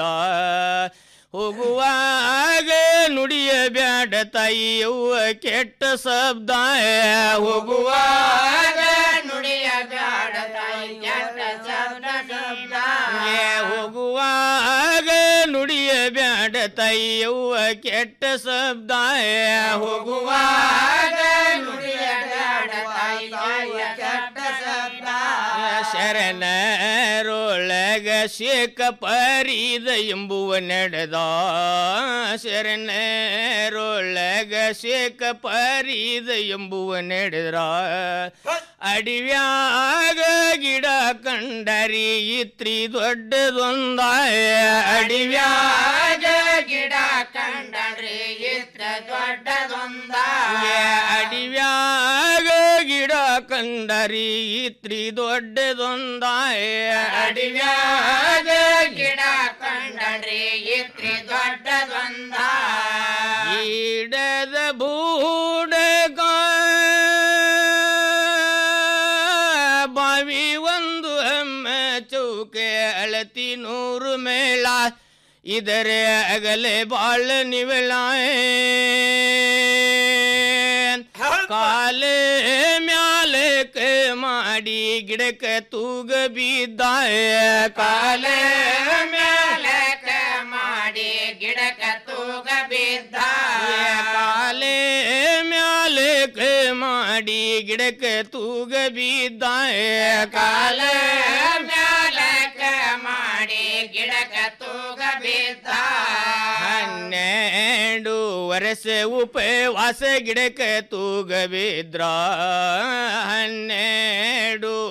ಹೋಗುವಾಗ ನುಡಿಯ ಬ್ಯಾಡ ತಾಯಿಯವ್ವ ಕೆಟ್ಟ ಶಬ್ದ ಹೋಗುವಾಗ ನುಡಿಯ ಬ್ಯಾಡ ತಾಯಿ ಕೆಟ್ಟ ಶಬ್ದ ಶಬ್ದ ಹೋಗುವಾಗ ನುಡಿಯ ಬ್ಯಾಡ ತಾಯಿಯವ್ವ ಕೆಟ್ಟ ಶಬ್ದ ಹೋಗುವಾಗ ನುಡಿಯ ಬ್ಯಾಡ ತಾಯಿ ಕೆಟ್ಟ ಶಬ್ದ ಶರಣರೊಳಗ ಶೇಕ ಪರಿದ ಎಂಬುವ ನಡೆದ ಶರಣರೊಳಗ ಶೇಕ ಪರಿದ ಎಂಬುವ ನಡೆದ್ರ ಅಡಿವ್ಯಾಗ ಗಿಡ ಕಂಡರಿ ಇತ್ರಿ ದೊಡ್ಡದೊಂದಾಯ ಅಡಿವ್ಯಾಗ ಗಿಡ ಕಂಡರಿ ಇತ್ರ ದೊಡ್ಡದೊಂದಾಯ ಅಡಿವ್ಯಾಗ ಗಿಡ ಕಂಡರಿ ಇತ್ರಿ ದೊಡ್ಡದೊಂದಾಯ ಅಡಿವ್ಯಾಗ ಗಿಡ ಕಂಡರಿ ಇತ್ರಿ ದೊಡ್ಡದೊಂದ ಈಡದ ಬೂಡಗ ಬಾವಿ ಒಂದು ಹೆಮ್ಮ ಚೌಕೆ ಅಳತಿ ನೂರು ಮೇಳ ಇದರ ಅಗಲೆ ಬಾಳ ನಿವೆಳ ಕಾಲೆ ಮ್ಯಾಲೆ ಕ ಮಾಡಿ ಗಿಡಕ್ಕೆ ತೂಗ ಬಿದ್ದಾಯ ಕಾಲೆ ಮ್ಯಾಲೆ ಕ ಮಾಡಿ ಗಿಡಕ್ಕೆ ತೂಗ ತೂಗ ಬಿದ್ದ ಕಾಲೇ ಮ್ಯಾಲಕ ಮಾಡಿ ಗಿಡಕ್ಕೆ ತೂಗ ಬಿದ್ದ ಕಾಲ ಮ್ಯಾಲಕ ಮಾಡಿ ಗಿಡಕ್ಕೆ ತೂಗ ಬಿದ್ದ ಹನ್ನೆರಡು ವರ್ಷ ಉಪವಾಸ ಗಿಡಕ್ಕೆ ತೂಗ ಬಿದ್ರ ಹನ್ನೆರಡು